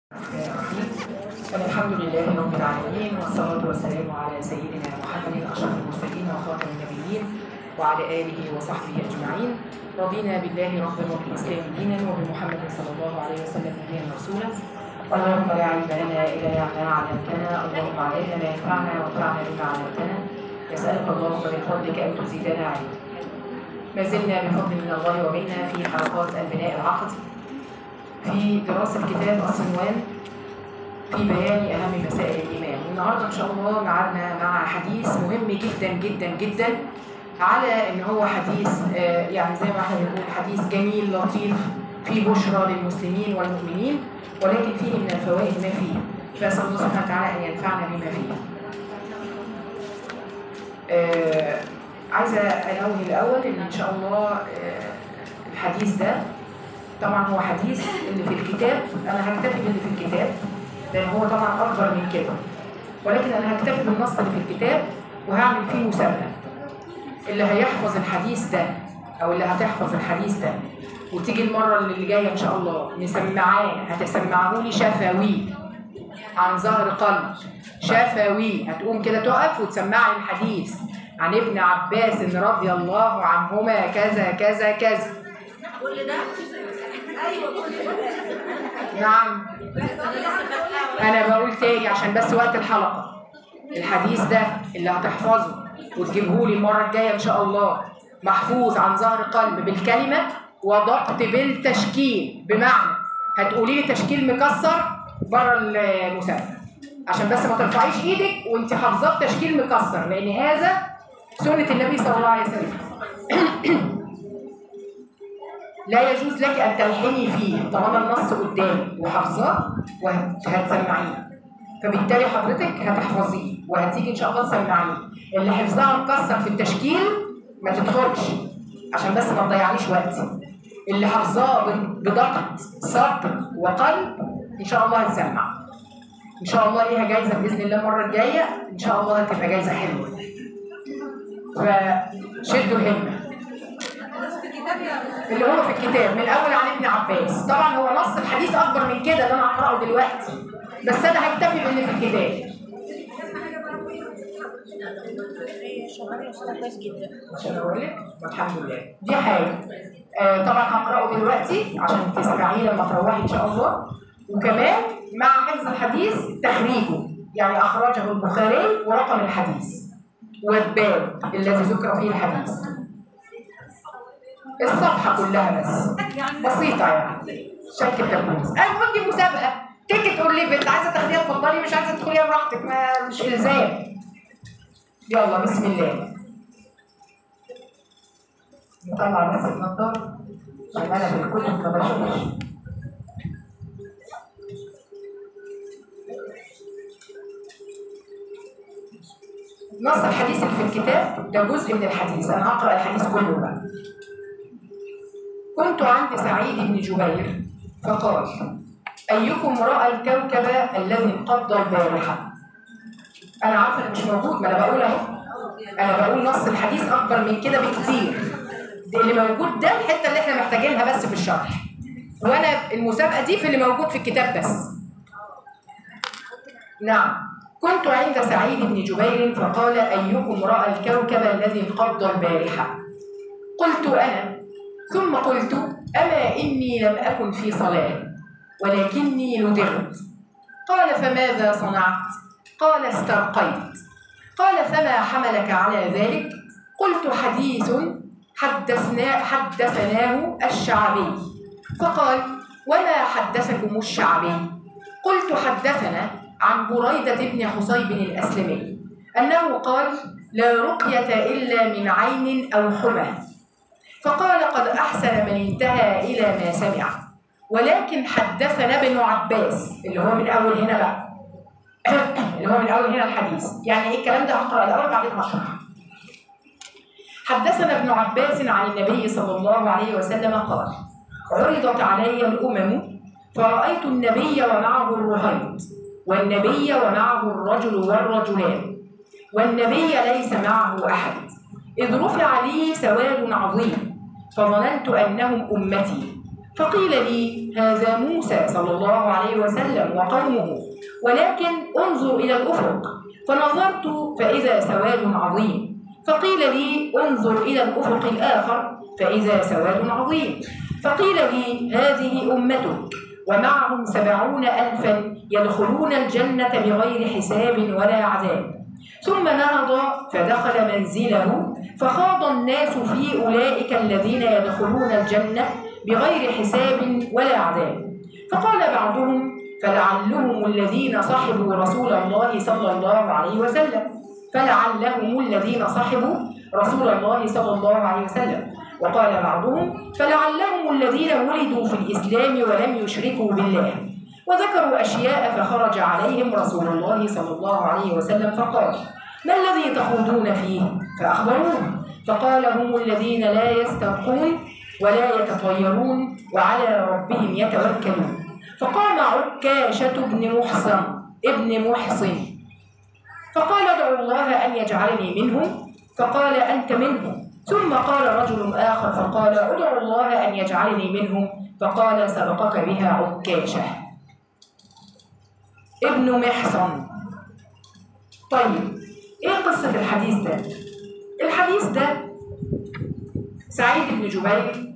الحمد لله رب العالمين والصلاة والسلام على سيدنا محمد أشرف المرسلين وخاتم النبيين وعلى آله وصحبه أجمعين رضينا بالله ربا وبالإسلام دينا وبمحمد صلى الله عليه وسلم نبيا رسولا اللهم لا علم لنا إلا ما علمتنا اللهم علمنا ما ينفعنا وانفعنا بما علمتنا نسألك اللهم من فضلك أن تزيدنا علما ما زلنا بفضل من الله ومنا في حلقات البناء العقدي في دراسة كتاب الصنوان في بيان أهم مسائل الإيمان والنهاردة إن شاء الله معنا مع حديث مهم جدا جدا جدا على إن هو حديث آه، يعني زي ما احنا بنقول حديث جميل لطيف فيه بشرى للمسلمين والمؤمنين ولكن فيه من الفوائد ما فيه فأسأل الله سبحانه وتعالى أن ينفعنا بما فيه آه، عايزة أنوه الأول إن إن شاء الله آه، الحديث ده طبعا هو حديث اللي في الكتاب أنا هكتفي باللي في الكتاب لان هو طبعا اكبر من كده ولكن انا هكتفي بالنص اللي في الكتاب وهعمل فيه مسابقه اللي هيحفظ الحديث ده او اللي هتحفظ الحديث ده وتيجي المره اللي جايه ان شاء الله مسمعاه هتسمعه لي شفوي عن ظهر قلب شفوي هتقوم كده تقف وتسمع لي الحديث عن ابن عباس رضي الله عنهما كذا كذا كذا كل ده ايوه كل ده نعم انا بقول تاني عشان بس وقت الحلقه الحديث ده اللي هتحفظه وتجيبه لي المره الجايه ان شاء الله محفوظ عن ظهر قلب بالكلمه وضبط بالتشكيل بمعنى هتقولي لي تشكيل مكسر بره المسابقه عشان بس ما ترفعيش ايدك وانت حافظاه بتشكيل مكسر لان هذا سنه النبي صلى الله عليه وسلم لا يجوز لك ان تلحني فيه طالما النص قدامك وحافظاه وهتسمعيه فبالتالي حضرتك هتحفظيه وهتيجي ان شاء الله تسمعيه اللي حفظها مكسر في التشكيل ما تدخلش عشان بس ما تضيعليش وقتي اللي حافظاه بضغط صدر وقلب ان شاء الله هتسمع ان شاء الله ليها جايزه باذن الله المره الجايه ان شاء الله هتبقى جايزه حلوه فشدوا الهمه في الكتاب يا اللي هو في الكتاب من الاول عن ابن عباس طبعا هو نص الحديث اكبر من كده اللي انا هقراه دلوقتي بس انا هكتفي باللي في الكتاب شغال شغال كويس جدا عشان اقول لك الحمد لله دي حاجه آه طبعا هقراه دلوقتي عشان تسمعيه لما تروحي ان شاء الله وكمان مع حفظ الحديث تخريجه يعني اخرجه البخاري ورقم الحديث والباب الذي ذكر فيه الحديث الصفحه كلها بس بسيطه يعني شك التجويز انا بدي مسابقه تيجي تقول لي بنت عايزه تاخديها اتفضلي مش عايزه تدخليها براحتك ما مش الزام يلا بسم الله نطلع بس النضاره شغاله في الكتب ما بشوفش نص الحديث اللي في الكتاب ده جزء من الحديث انا هقرا الحديث كله بقى كنت عند سعيد بن جبير فقال أيكم رأى الكوكب الذي انقض البارحة أنا عارفة إنه مش موجود ما أنا بقول أهو أنا بقول نص الحديث أكبر من كده بكتير ده اللي موجود ده الحتة اللي إحنا محتاجينها بس في الشرح وأنا المسابقة دي في اللي موجود في الكتاب بس نعم كنت عند سعيد بن جبير فقال أيكم رأى الكوكب الذي انقض البارحة قلت أنا ثم قلت أما إني لم أكن في صلاة ولكني لدغت قال فماذا صنعت قال استرقيت قال فما حملك على ذلك قلت حديث حدثنا حدثناه الشعبي فقال وما حدثكم الشعبي قلت حدثنا عن بريدة بن حصيب الأسلمي أنه قال لا رقية إلا من عين أو حمى فقال قد أحسن من انتهى إلى ما سمع ولكن حدثنا ابن عباس اللي هو من أول هنا بقى اللي هو من أول هنا الحديث يعني إيه الكلام ده هقرأ الأول بعدين هشرح حدثنا ابن عباس عن النبي صلى الله عليه وسلم قال عرضت علي الأمم فرأيت النبي ومعه الرهيط والنبي ومعه الرجل والرجلان والنبي ليس معه أحد إذ رفع لي سواد عظيم فظننت أنهم أمتي فقيل لي هذا موسى صلى الله عليه وسلم وقومه ولكن انظر إلى الأفق فنظرت فإذا سواد عظيم فقيل لي انظر إلى الأفق الآخر فإذا سواد عظيم فقيل لي هذه أمتك ومعهم سبعون ألفا يدخلون الجنة بغير حساب ولا عذاب ثم نهض فدخل منزله فخاض الناس في أولئك الذين يدخلون الجنة بغير حساب ولا عذاب فقال بعضهم فلعلهم الذين صحبوا رسول الله صلى الله عليه وسلم فلعلهم الذين صحبوا رسول الله صلى الله عليه وسلم وقال بعضهم فلعلهم الذين ولدوا في الإسلام ولم يشركوا بالله وذكروا أشياء فخرج عليهم رسول الله صلى الله عليه وسلم فقال ما الذي تخوضون فيه فأخبروه فقال هم الذين لا يسترقون ولا يتطيرون وعلى ربهم يتوكلون فقام عكاشة بن محصن ابن محصن فقال ادعوا الله أن يجعلني منهم فقال أنت منهم ثم قال رجل آخر فقال ادعوا الله أن يجعلني منهم فقال سبقك بها عكاشة ابن محصن طيب ايه قصة الحديث ده؟ الحديث ده سعيد بن جبير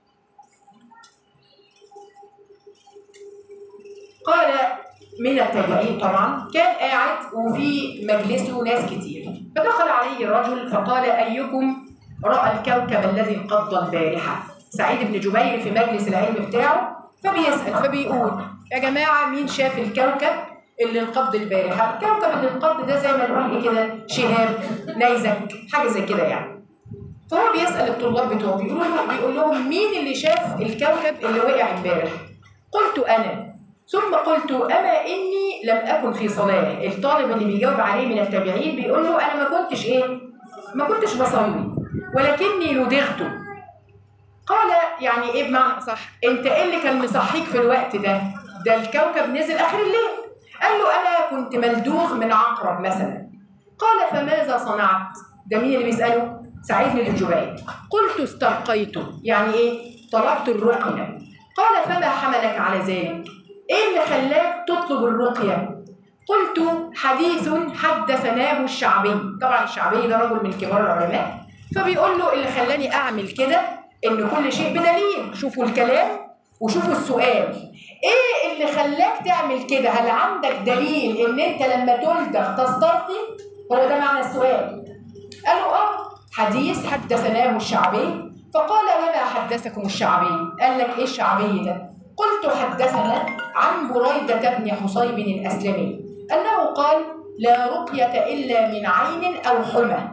قال من التابعين طبعا كان قاعد وفي مجلسه ناس كتير فدخل عليه الرجل فقال أيكم رأى الكوكب الذي انقض البارحة سعيد بن جبير في مجلس العلم بتاعه فبيسأل فبيقول يا جماعة مين شاف الكوكب اللي انقض البارحة الكوكب اللي انقض ده زي ما نقول ايه كده شهاب نيزك حاجة زي كده يعني فهو بيسأل الطلاب بتوعه بيقول لهم بيقول لهم مين اللي شاف الكوكب اللي وقع امبارح قلت أنا ثم قلت أما إني لم أكن في صلاة الطالب اللي بيجاوب عليه من التابعين بيقول له أنا ما كنتش إيه ما كنتش بصلي ولكني لدغت قال يعني إيه بمعنى صح أنت إيه اللي كان مصحيك في الوقت ده ده الكوكب نزل آخر الليل قال له أنا كنت ملدوغ من عقرب مثلا قال فماذا صنعت ده مين اللي بيسأله سعيد بن جبير قلت استرقيت يعني إيه طلبت الرقية قال فما حملك على ذلك ايه اللي خلاك تطلب الرقية قلت حديث حدثناه الشعبي طبعا الشعبي ده رجل من كبار العلماء فبيقول له اللي خلاني اعمل كده ان كل شيء بدليل شوفوا الكلام وشوفوا السؤال ايه اللي خلاك تعمل كده هل عندك دليل ان انت لما تلدغ تسترقي هو ده معنى السؤال قالوا اه حديث حدثناه الشعبي فقال وما حدثكم الشعبي قال لك ايه الشعبي ده قلت حدثنا عن بريدة بن حصيب الأسلمي أنه قال لا رقية إلا من عين أو حمى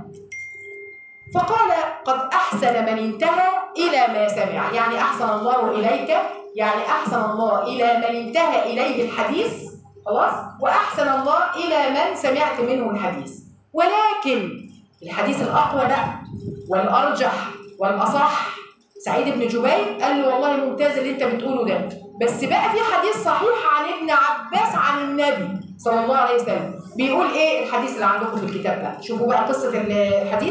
فقال قد أحسن من انتهى إلى ما سمع يعني أحسن الله إليك يعني أحسن الله إلى من انتهى إليه الحديث خلاص وأحسن الله إلى من سمعت منه الحديث ولكن الحديث الأقوى بقى والأرجح والأصح سعيد بن جبير قال له والله ممتاز اللي انت بتقوله ده بس بقى في حديث صحيح عن ابن عباس عن النبي صلى الله عليه وسلم بيقول ايه الحديث اللي عندكم في الكتاب ده شوفوا بقى قصه الحديث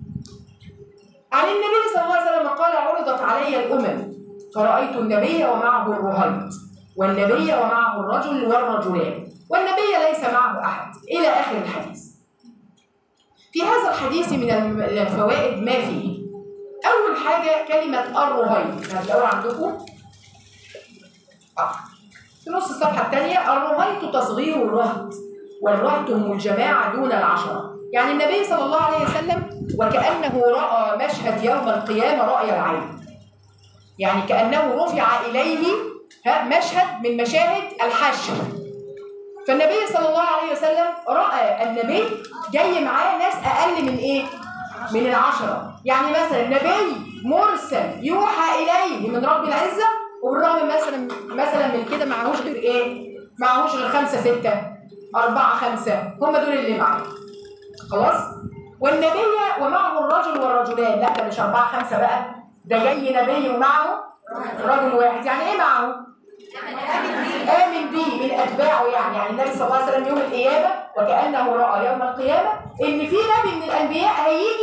عن النبي صلى الله عليه وسلم قال عرضت علي الامم فرايت النبي ومعه الرهيط والنبي ومعه الرجل والرجلان والنبي ليس معه احد الى اخر الحديث في هذا الحديث من الفوائد ما فيه أول حاجة كلمة الرهيط هتلاقوها عندكم آه. في نص الصفحة الثانية الرهيط تصغير الرهط والرهط هم الجماعة دون العشرة يعني النبي صلى الله عليه وسلم وكأنه رأى مشهد يوم القيامة رأي العين يعني كأنه رفع إليه ها مشهد من مشاهد الحشر فالنبي صلى الله عليه وسلم رأى النبي جاي معاه ناس أقل من إيه؟ من العشرة يعني مثلا نبي مرسل يوحى إليه من رب العزة وبالرغم مثلا مثلا من كده معهوش غير إيه؟ معهوش غير خمسة ستة أربعة خمسة هم دول اللي معاه خلاص؟ والنبي ومعه الرجل والرجلان لا ده مش أربعة خمسة بقى ده جاي نبي ومعه رجل واحد يعني إيه معه؟ آمن به من أتباعه يعني يعني النبي صلى الله عليه وسلم يوم القيامة وكأنه رأى يوم القيامة إن في نبي من الأنبياء هيجي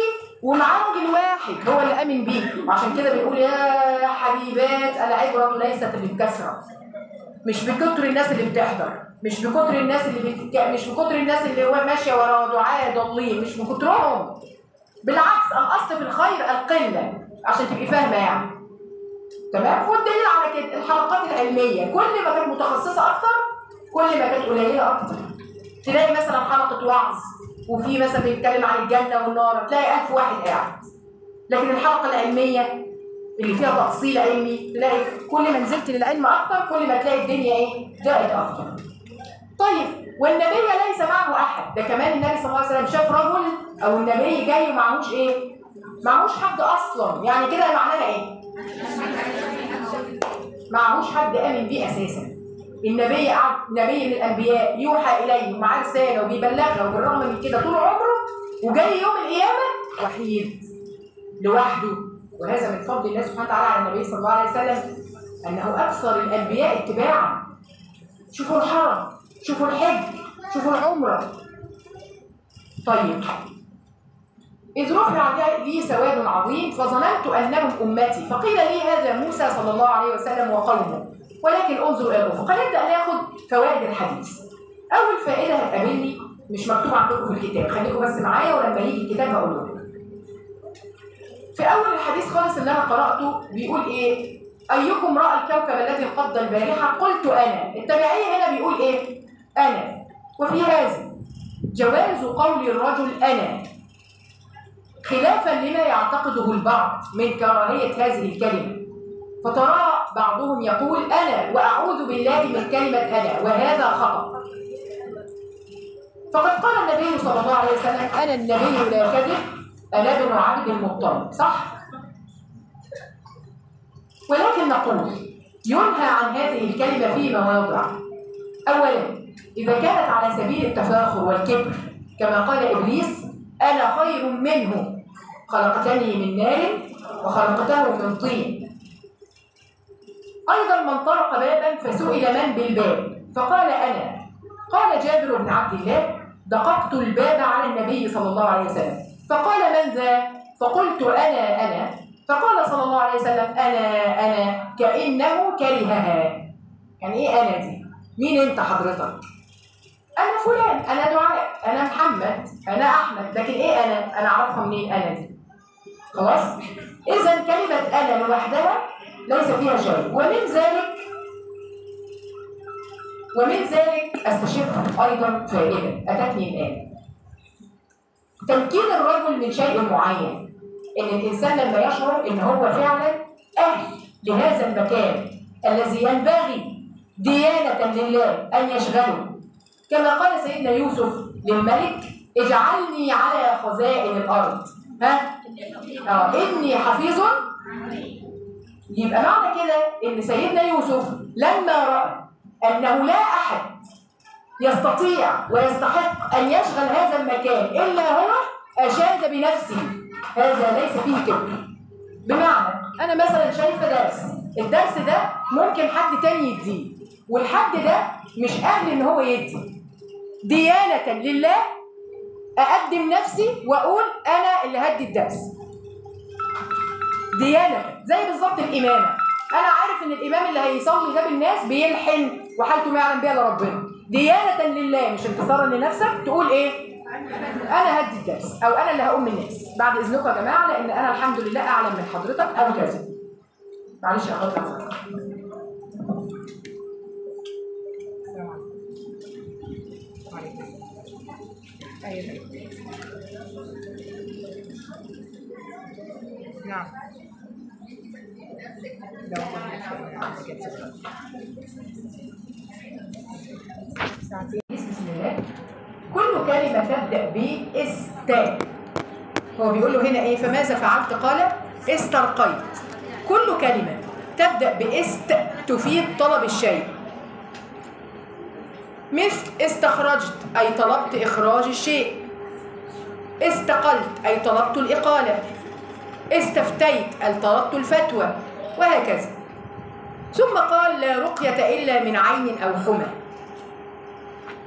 ومعاه راجل واحد هو اللي امن بيه وعشان كده بنقول يا حبيبات العبره ليست بالكثره مش بكتر الناس اللي بتحضر مش بكتر الناس اللي بتك... مش بكتر الناس اللي هو ماشيه ورا دعاء ضالين مش بكترهم بالعكس الاصل في الخير القله عشان تبقي فاهمه يعني تمام والدليل على كده الحلقات العلميه كل ما كانت متخصصه اكتر كل ما كانت قليله اكتر تلاقي مثلا حلقه وعظ وفي مثلا بيتكلم عن الجنه والنار تلاقي ألف واحد قاعد لكن الحلقه العلميه اللي فيها تأصيل علمي تلاقي كل ما نزلت للعلم اكتر كل ما تلاقي الدنيا ايه ضاقت اكتر طيب والنبي ليس معه احد ده كمان النبي صلى الله عليه وسلم شاف رجل او النبي جاي ومعهوش ايه معهوش حد اصلا يعني كده معناها ايه معهوش حد امن بيه اساسا النبي قعد نبي من الانبياء يوحى اليه ومعاه رساله وبيبلغها وبالرغم من كده طول عمره وجاي يوم القيامه وحيد لوحده وهذا من فضل الله سبحانه وتعالى على النبي صلى الله عليه وسلم انه اكثر الانبياء اتباعا شوفوا الحرم شوفوا الحج شوفوا العمره طيب إذ رفع لي سواد عظيم فظننت أنهم أمتي فقيل لي هذا موسى صلى الله عليه وسلم وقومه ولكن انظر إلى الأفق نبدأ ناخد فوائد الحديث أول فائدة هتقابلني مش مكتوب عندكم في الكتاب خليكم بس معايا ولما يجي الكتاب هقول لكم في أول الحديث خالص اللي أنا قرأته بيقول إيه أيكم رأى الكوكب الذي انقض البارحة قلت أنا التبعية هنا بيقول إيه أنا وفي هذا جواز قول الرجل أنا خلافا لما يعتقده البعض من كراهية هذه الكلمة فترى بعضهم يقول أنا وأعوذ بالله من كلمة أنا وهذا خطأ فقد قال النبي صلى الله عليه وسلم أنا النبي لا كذب أنا ابن عبد المطلب صح؟ ولكن نقول ينهى عن هذه الكلمة في مواضع أولا إذا كانت على سبيل التفاخر والكبر كما قال إبليس أنا خير منه خلقتني من نار وخلقته من طين أيضا من طرق بابا فسئل من بالباب فقال أنا قال جابر بن عبد الله دققت الباب على النبي صلى الله عليه وسلم فقال من ذا فقلت أنا أنا فقال صلى الله عليه وسلم أنا أنا كأنه كرهها يعني إيه أنا دي مين أنت حضرتك أنا فلان أنا دعاء أنا محمد أنا أحمد لكن إيه أنا أنا أعرفها منين أنا دي خلاص إذا كلمة أنا لوحدها ليس فيها شيء ومن ذلك ومن ذلك استشف ايضا فائده اتتني الان تمكين الرجل من شيء معين ان الانسان لما يشعر ان هو فعلا اهل لهذا المكان الذي ينبغي ديانه لله ان يشغله كما قال سيدنا يوسف للملك اجعلني على خزائن الارض ها اه اني حفيظ يبقى معنى كده ان سيدنا يوسف لما راى انه لا احد يستطيع ويستحق ان يشغل هذا المكان الا هو اشاد بنفسه هذا ليس فيه كبر بمعنى انا مثلا شايفه درس الدرس ده ممكن حد تاني يديه والحد ده مش اهل ان هو يدي ديانه لله اقدم نفسي واقول انا اللي هدي الدرس ديانه زي بالظبط الامامه انا عارف ان الامام اللي هيصلي ده بالناس بيلحن وحالته ما يعلم بها الا ربنا ديانه لله مش انتصارا لنفسك تقول ايه انا هدي الدرس او انا اللي هقوم الناس بعد اذنكم يا جماعه لان انا الحمد لله اعلم من حضرتك او كذا معلش يا حضرتك ايوه نعم بسم الله كل كلمة تبدأ بإست هو بيقول له هنا إيه فماذا فعلت قال استرقيت كل كلمة تبدأ بإست تفيد طلب الشيء مثل استخرجت أي طلبت إخراج الشيء استقلت أي طلبت الإقالة استفتيت أي طلبت الفتوى وهكذا ثم قال لا رقية إلا من عين أو حمى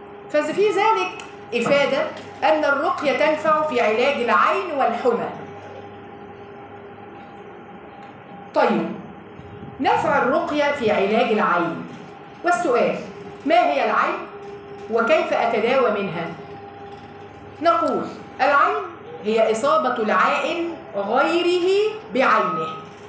ففي ذلك إفادة أن الرقية تنفع في علاج العين والحمى طيب نفع الرقية في علاج العين والسؤال ما هي العين وكيف أتداوى منها نقول العين هي إصابة العائن غيره بعينه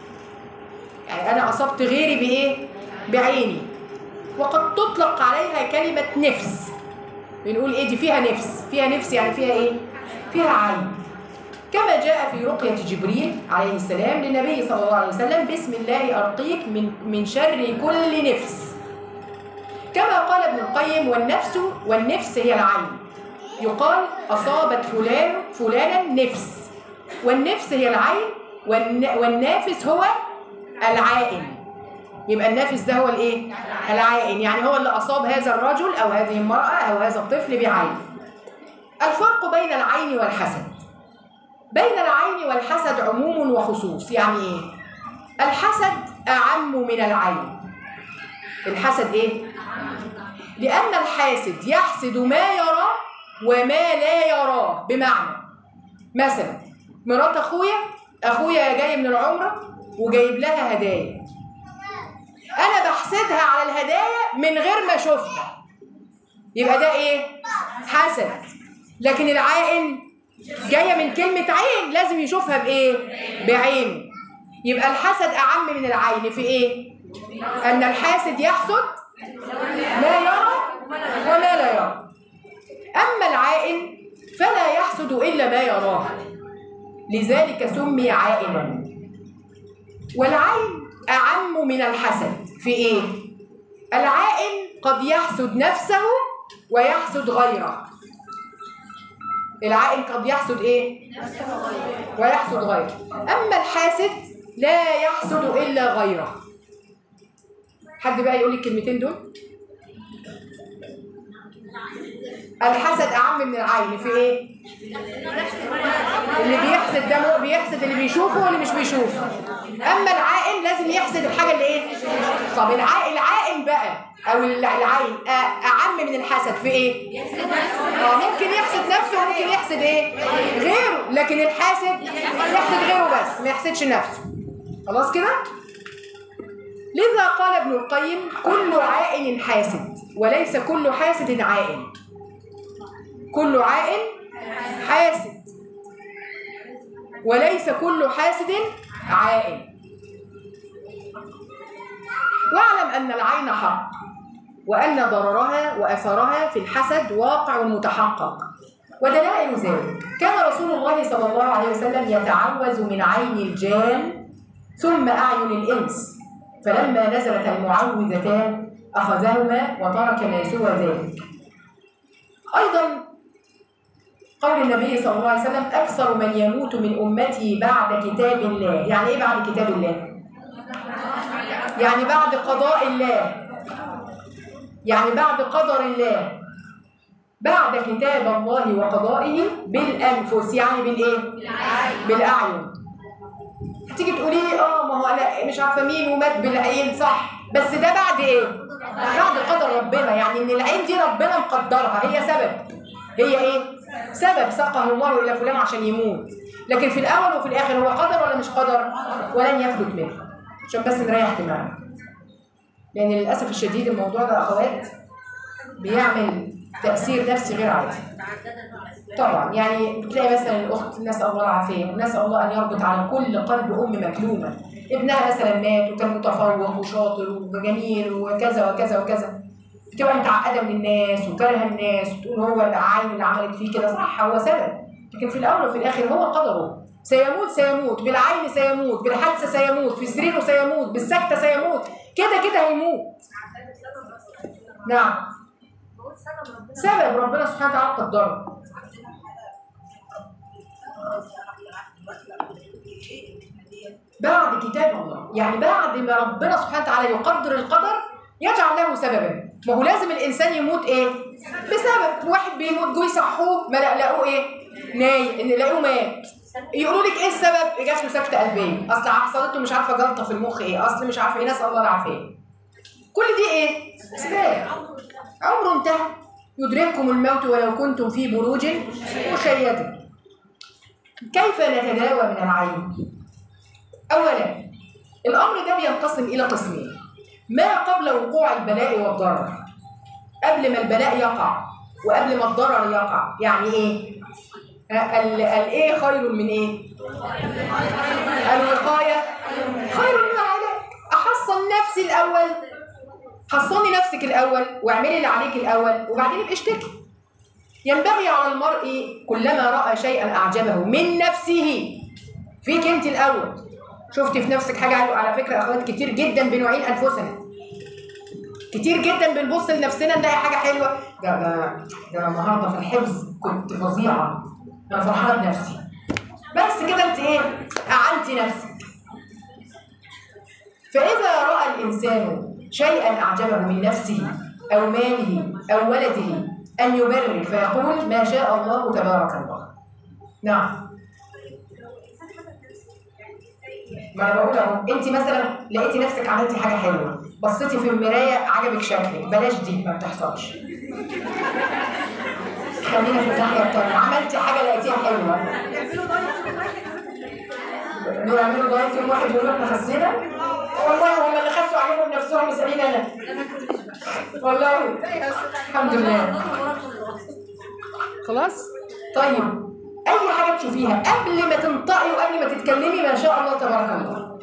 يعني أنا أصبت غيري بإيه؟ بعيني وقد تطلق عليها كلمة نفس بنقول إيه دي فيها نفس فيها نفس يعني فيها إيه؟ فيها عين كما جاء في رقية جبريل عليه السلام للنبي صلى الله عليه وسلم بسم الله أرقيك من, من شر كل نفس كما قال ابن القيم والنفس والنفس هي العين يقال أصابت فلان فلانا نفس والنفس هي العين والن- والنافس هو العائن يبقى النافس ده هو الايه العائن يعني هو اللي أصاب هذا الرجل أو هذه المرأة أو هذا الطفل بعين الفرق بين العين والحسد بين العين والحسد عموم وخصوص يعني ايه الحسد أعم من العين الحسد ايه لأن الحاسد يحسد ما يرى وما لا يراه بمعنى مثلا مرات أخويا أخويا جاي من العمرة وجايب لها هدايا أنا بحسدها على الهدايا من غير ما أشوفها يبقى ده إيه؟ حسد لكن العائن جاية من كلمة عين لازم يشوفها بإيه؟ بعينه يبقى الحسد أعم من العين في إيه؟ أن الحاسد يحسد ما يرى وما لا يرى أما العائن فلا يحسد إلا ما يراه لذلك سمي عائنا والعين أعم من الحسد في إيه؟ العائن قد يحسد نفسه ويحسد غيره العائن قد يحسد إيه؟ ويحسد غيره أما الحاسد لا يحسد إلا غيره حد بقى يقول لي الكلمتين دول الحسد اعم من العين في ايه اللي بيحسد ده مو- بيحسد اللي بيشوفه واللي مش بيشوفه اما العائن لازم يحسد الحاجه اللي ايه طب العائن العائن بقى او الع- العين أ- اعم من الحسد في ايه اه ممكن يحسد نفسه وممكن يحسد ايه غيره لكن الحاسد يحسد غيره بس ما يحسدش نفسه خلاص كده لذا قال ابن القيم كل عائن حاسد وليس كل حاسد عائن كل عائن حاسد وليس كل حاسد عائن واعلم أن العين حق وأن ضررها وأثرها في الحسد واقع متحقق ودلائل ذلك كان رسول الله صلى الله عليه وسلم يتعوذ من عين الجان ثم أعين الإنس فلما نزلت المعوذتان أخذهما وترك ما سوى ذلك أيضا قول النبي صلى الله عليه وسلم أكثر من يموت من أمتي بعد كتاب الله يعني إيه بعد كتاب الله؟ يعني بعد قضاء الله يعني بعد قدر الله بعد كتاب الله وقضائه بالأنفس يعني بالإيه؟ بالأعين تيجي تقولي لي اه ما هو انا مش عارفه مين ومات بالعين صح بس ده بعد ايه؟ بعد قدر ربنا يعني ان العين دي ربنا مقدرها هي سبب هي ايه؟ سبب ساقه الله الى فلان عشان يموت لكن في الاول وفي الاخر هو قدر ولا مش قدر؟ ولن يفلت منه عشان بس نريح دماغنا لان للاسف الشديد الموضوع ده اخوات بيعمل تاثير نفسي غير عادي طبعا يعني بتلاقي مثلا الاخت نسال الله العافيه ونسال الله ان يربط على كل قلب ام مكلومه ابنها مثلا مات وكان متفوق وشاطر وجميل وكذا وكذا وكذا بتبقى متعقده من الناس وكارهه الناس وتقول هو العين اللي عملت فيه كده صح هو سبب لكن في الاول وفي الاخر هو قدره سيموت سيموت بالعين سيموت بالحادثه سيموت في سريره سيموت بالسكته سيموت كده كده هيموت نعم سبب ربنا سبحانه وتعالى قدره بعد كتاب الله يعني بعد ما ربنا سبحانه وتعالى يقدر القدر يجعل له سببا ما هو لازم الانسان يموت ايه بسبب واحد بيموت جوه يصحوه ما لا- لقوه ايه ناي ان لقوه مات يقولوا لك ايه السبب جات له سكته قلبيه اصل حصلت له مش عارفه جلطه في المخ ايه اصل مش عارفه ايه نسال الله العافيه كل دي ايه اسباب عمره انتهى يدرككم الموت ولو كنتم في بروج مشيده كيف نتداوى من العين اولا الأمر ده بينقسم إلى قسمين ما قبل وقوع البلاء والضرر قبل ما البلاء يقع وقبل ما الضرر يقع يعني إيه؟ ها، ال- الإيه خير من إيه؟ الوقاية خير من العلاج أحصن نفسي الأول حصني نفسك الأول واعملي اللي عليك الأول وبعدين ابقي اشتكي ينبغي على المرء كلما رأى شيئا أعجبه من نفسه فيك أنت الأول شفتي في نفسك حاجة حلوة على فكرة أخوات كتير جدا بنعين أنفسنا كتير جدا بنبص لنفسنا نلاقي حاجة حلوة ده ده ده أنا النهاردة في الحفظ كنت فظيعة أنا فرحانة بنفسي بس كده أنت إيه أعنتي نفسك فإذا رأى الإنسان شيئا أعجبه من نفسه أو ماله أو ولده أن يبرر فيقول ما شاء الله تبارك الله نعم ما انا بقول اهو انت مثلا لقيتي نفسك عملتي حاجه حلوه بصيتي في المرايه عجبك شكلك بلاش دي ما بتحصلش خلينا في الناحيه التانيه عملتي حاجه لقيتيها حلوه بيعملوا دايت يوم واحد يقول احنا خسينا والله هم اللي خسوا عليهم نفسهم مسالين انا والله الحمد لله خلاص طيب اي حاجه تشوفيها قبل ما تنطقي وقبل ما تتكلمي ما شاء الله تبارك الله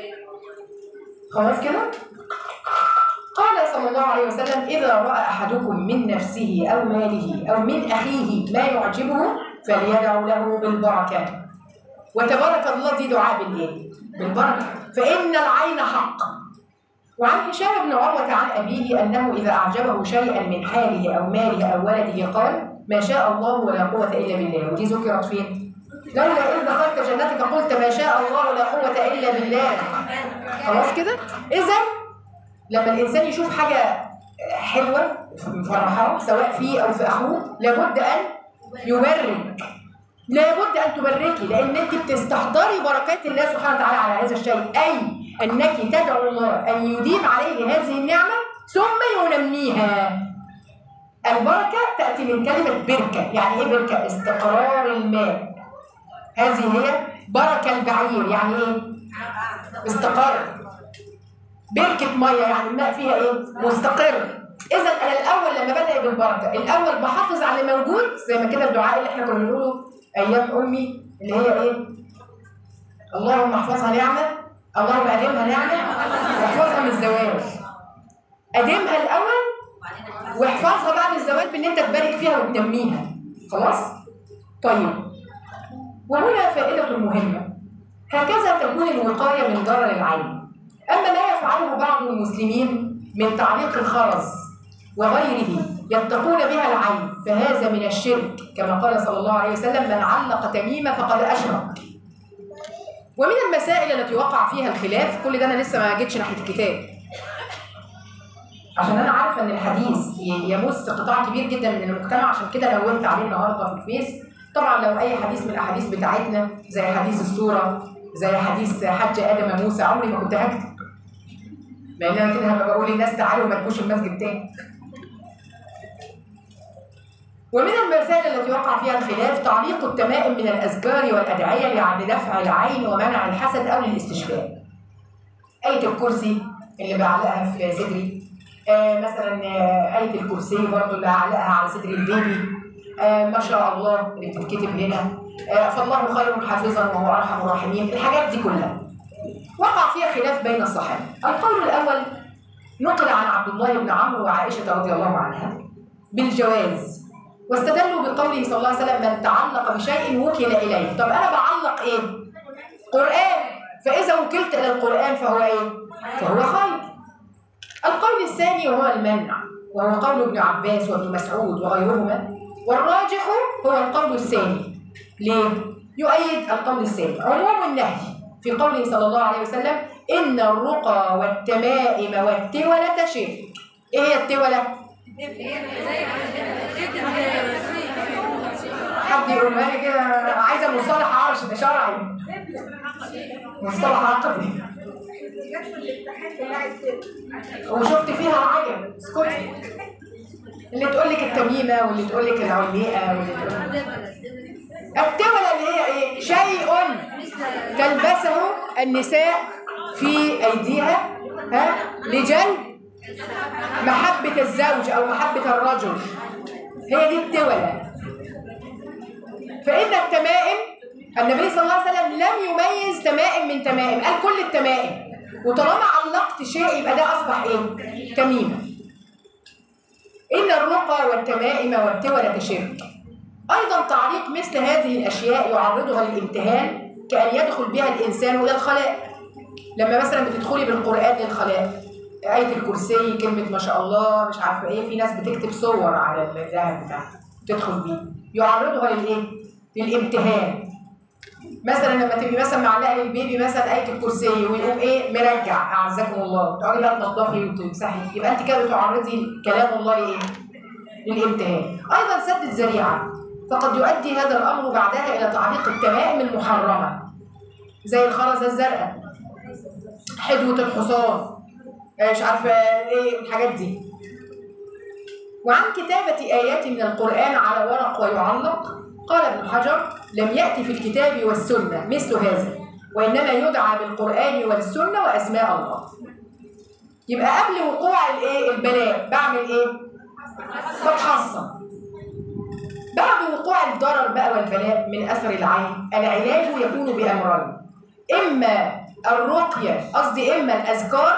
خلاص كده قال صلى الله عليه وسلم إذا رأى أحدكم من نفسه أو ماله أو من أخيه ما يعجبه فليدعو له بالبركة وتبارك الله دي دعاء بالإيه؟ بالبركة فإن العين حق وعن هشام بن عروة عن أبيه أنه إذا أعجبه شيئا من حاله أو ماله أو ولده قال ما شاء الله ولا قوة إلا بالله ودي ذكرت فين؟ لولا إذ دخلت جنتك قلت ما شاء الله ولا قوة إلا بالله خلاص كده؟ إذا لما الإنسان يشوف حاجة حلوة مفرحاه سواء فيه أو في أخوه لابد أن يبرك لابد أن تبركي لأن أنت بتستحضري بركات الله سبحانه وتعالى على هذا الشيء أي أنك تدعو الله أن يديم عليه هذه النعمة ثم ينميها البركة تأتي من كلمة بركة يعني إيه بركة؟ استقرار الماء هذه هي بركة البعير يعني إيه؟ استقر بركة مية يعني الماء فيها إيه؟ مستقر إذا أنا الأول لما بدأ بالبركة الأول بحافظ على اللي موجود زي ما كده الدعاء اللي إحنا كنا بنقوله أيام أمي اللي هي إيه؟ اللهم احفظها نعمة اللهم أديمها نعمة واحفظها من الزواج أديمها الأول واحفظها بعد الزواج بان انت تبارك فيها وتنميها خلاص طيب وهنا فائده مهمه هكذا تكون الوقايه من ضرر العين اما ما يفعله بعض المسلمين من تعليق الخرز وغيره يتقون بها العين فهذا من الشرك كما قال صلى الله عليه وسلم من علق تميمه فقد اشرك ومن المسائل التي وقع فيها الخلاف كل ده انا لسه ما جيتش ناحيه الكتاب عشان انا عارفه ان الحديث ي- يمس قطاع كبير جدا من المجتمع عشان كده نوهت عليه النهارده في الفيس طبعا لو اي حديث من الاحاديث بتاعتنا زي حديث الصوره زي حديث حج ادم موسى عمري ما كنت هكتب لان انا كده هبقى بقول للناس تعالوا ما تجوش المسجد تاني ومن المسائل التي وقع فيها الخلاف تعليق التمائم من الاذكار والادعيه لدفع العين ومنع الحسد او للاستشفاء آية الكرسي اللي بعلقها في صدري آه مثلا آه آية الكرسي برضو اللي أعلقها على صدر البيبي آه ما شاء الله اللي بتتكتب هنا آه فالله خير حافظا وهو أرحم الراحمين الحاجات دي كلها وقع فيها خلاف بين الصحابة القول الأول نقل عن عبد الله بن عمرو وعائشة رضي الله عنها بالجواز واستدلوا بقوله صلى الله عليه وسلم من تعلق بشيء وكل إليه طب أنا بعلق إيه؟ قرآن فإذا وكلت إلى القرآن فهو إيه؟ فهو خير القول الثاني وهو المنع وهو قول ابن عباس وابن مسعود وغيرهما والراجح هو القول الثاني ليه؟ يؤيد القول الثاني عموم النهي في قوله صلى الله عليه وسلم إن الرقى والتمائم والتولة شرك إيه هي التولة؟ حد يقولها لي كده عايزة مصطلح عرش ده شرعي مصطلح عقدي وشفت فيها العجب اسكتي اللي تقول لك التميمه واللي تقول لك العليقه واللي تقول التولة اللي هي ايه شيء تلبسه النساء في ايديها ها لجلب محبة الزوج او محبة الرجل هي دي التولة فإن التمائم النبي صلى الله عليه وسلم لم يميز تمائم من تمائم قال كل التمائم وطالما علقت شيء يبقى ده أصبح إيه؟ تميمة إن الرقى والتمائم والتولة شرك أيضا تعليق مثل هذه الأشياء يعرضها للامتهان كأن يدخل بها الإنسان إلى الخلاء لما مثلا بتدخلي بالقرآن للخلاء آية الكرسي كلمة ما شاء الله مش عارفة إيه في ناس بتكتب صور على الذهب بتاعها تدخل بيه يعرضها للإيه؟ للامتهان مثلا لما تبقي مثلا معلقه للبيبي مثلا ايه الكرسي ويقوم ايه مرجع اعزكم الله تقعدي بقى تنضفي وتمسحي يبقى انت كده بتعرضي كلام الله لايه؟ للامتهان ايضا سد الذريعه فقد يؤدي هذا الامر بعدها الى تعليق التمائم المحرمه زي الخرزه الزرقاء حدوه الحصان آه، مش عارفه ايه الحاجات دي وعن كتابة آيات من القرآن على ورق ويعلق قال ابن حجر لم يأتي في الكتاب والسنة مثل هذا وإنما يدعى بالقرآن والسنة وأسماء الله يبقى قبل وقوع الايه البلاء بعمل ايه بتحصن بعد وقوع الضرر بقى والبلاء من اثر العين العلاج يكون بامرين اما الرقيه قصدي اما الاذكار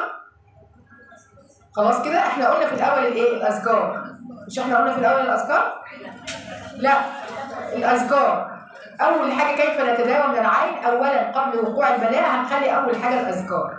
خلاص كده احنا قلنا في الاول الايه الاذكار مش احنا قلنا في الاول الاذكار لا الاذكار اول حاجه كيف نتداوى من العين اولا قبل وقوع البلاء هنخلي اول حاجه الاذكار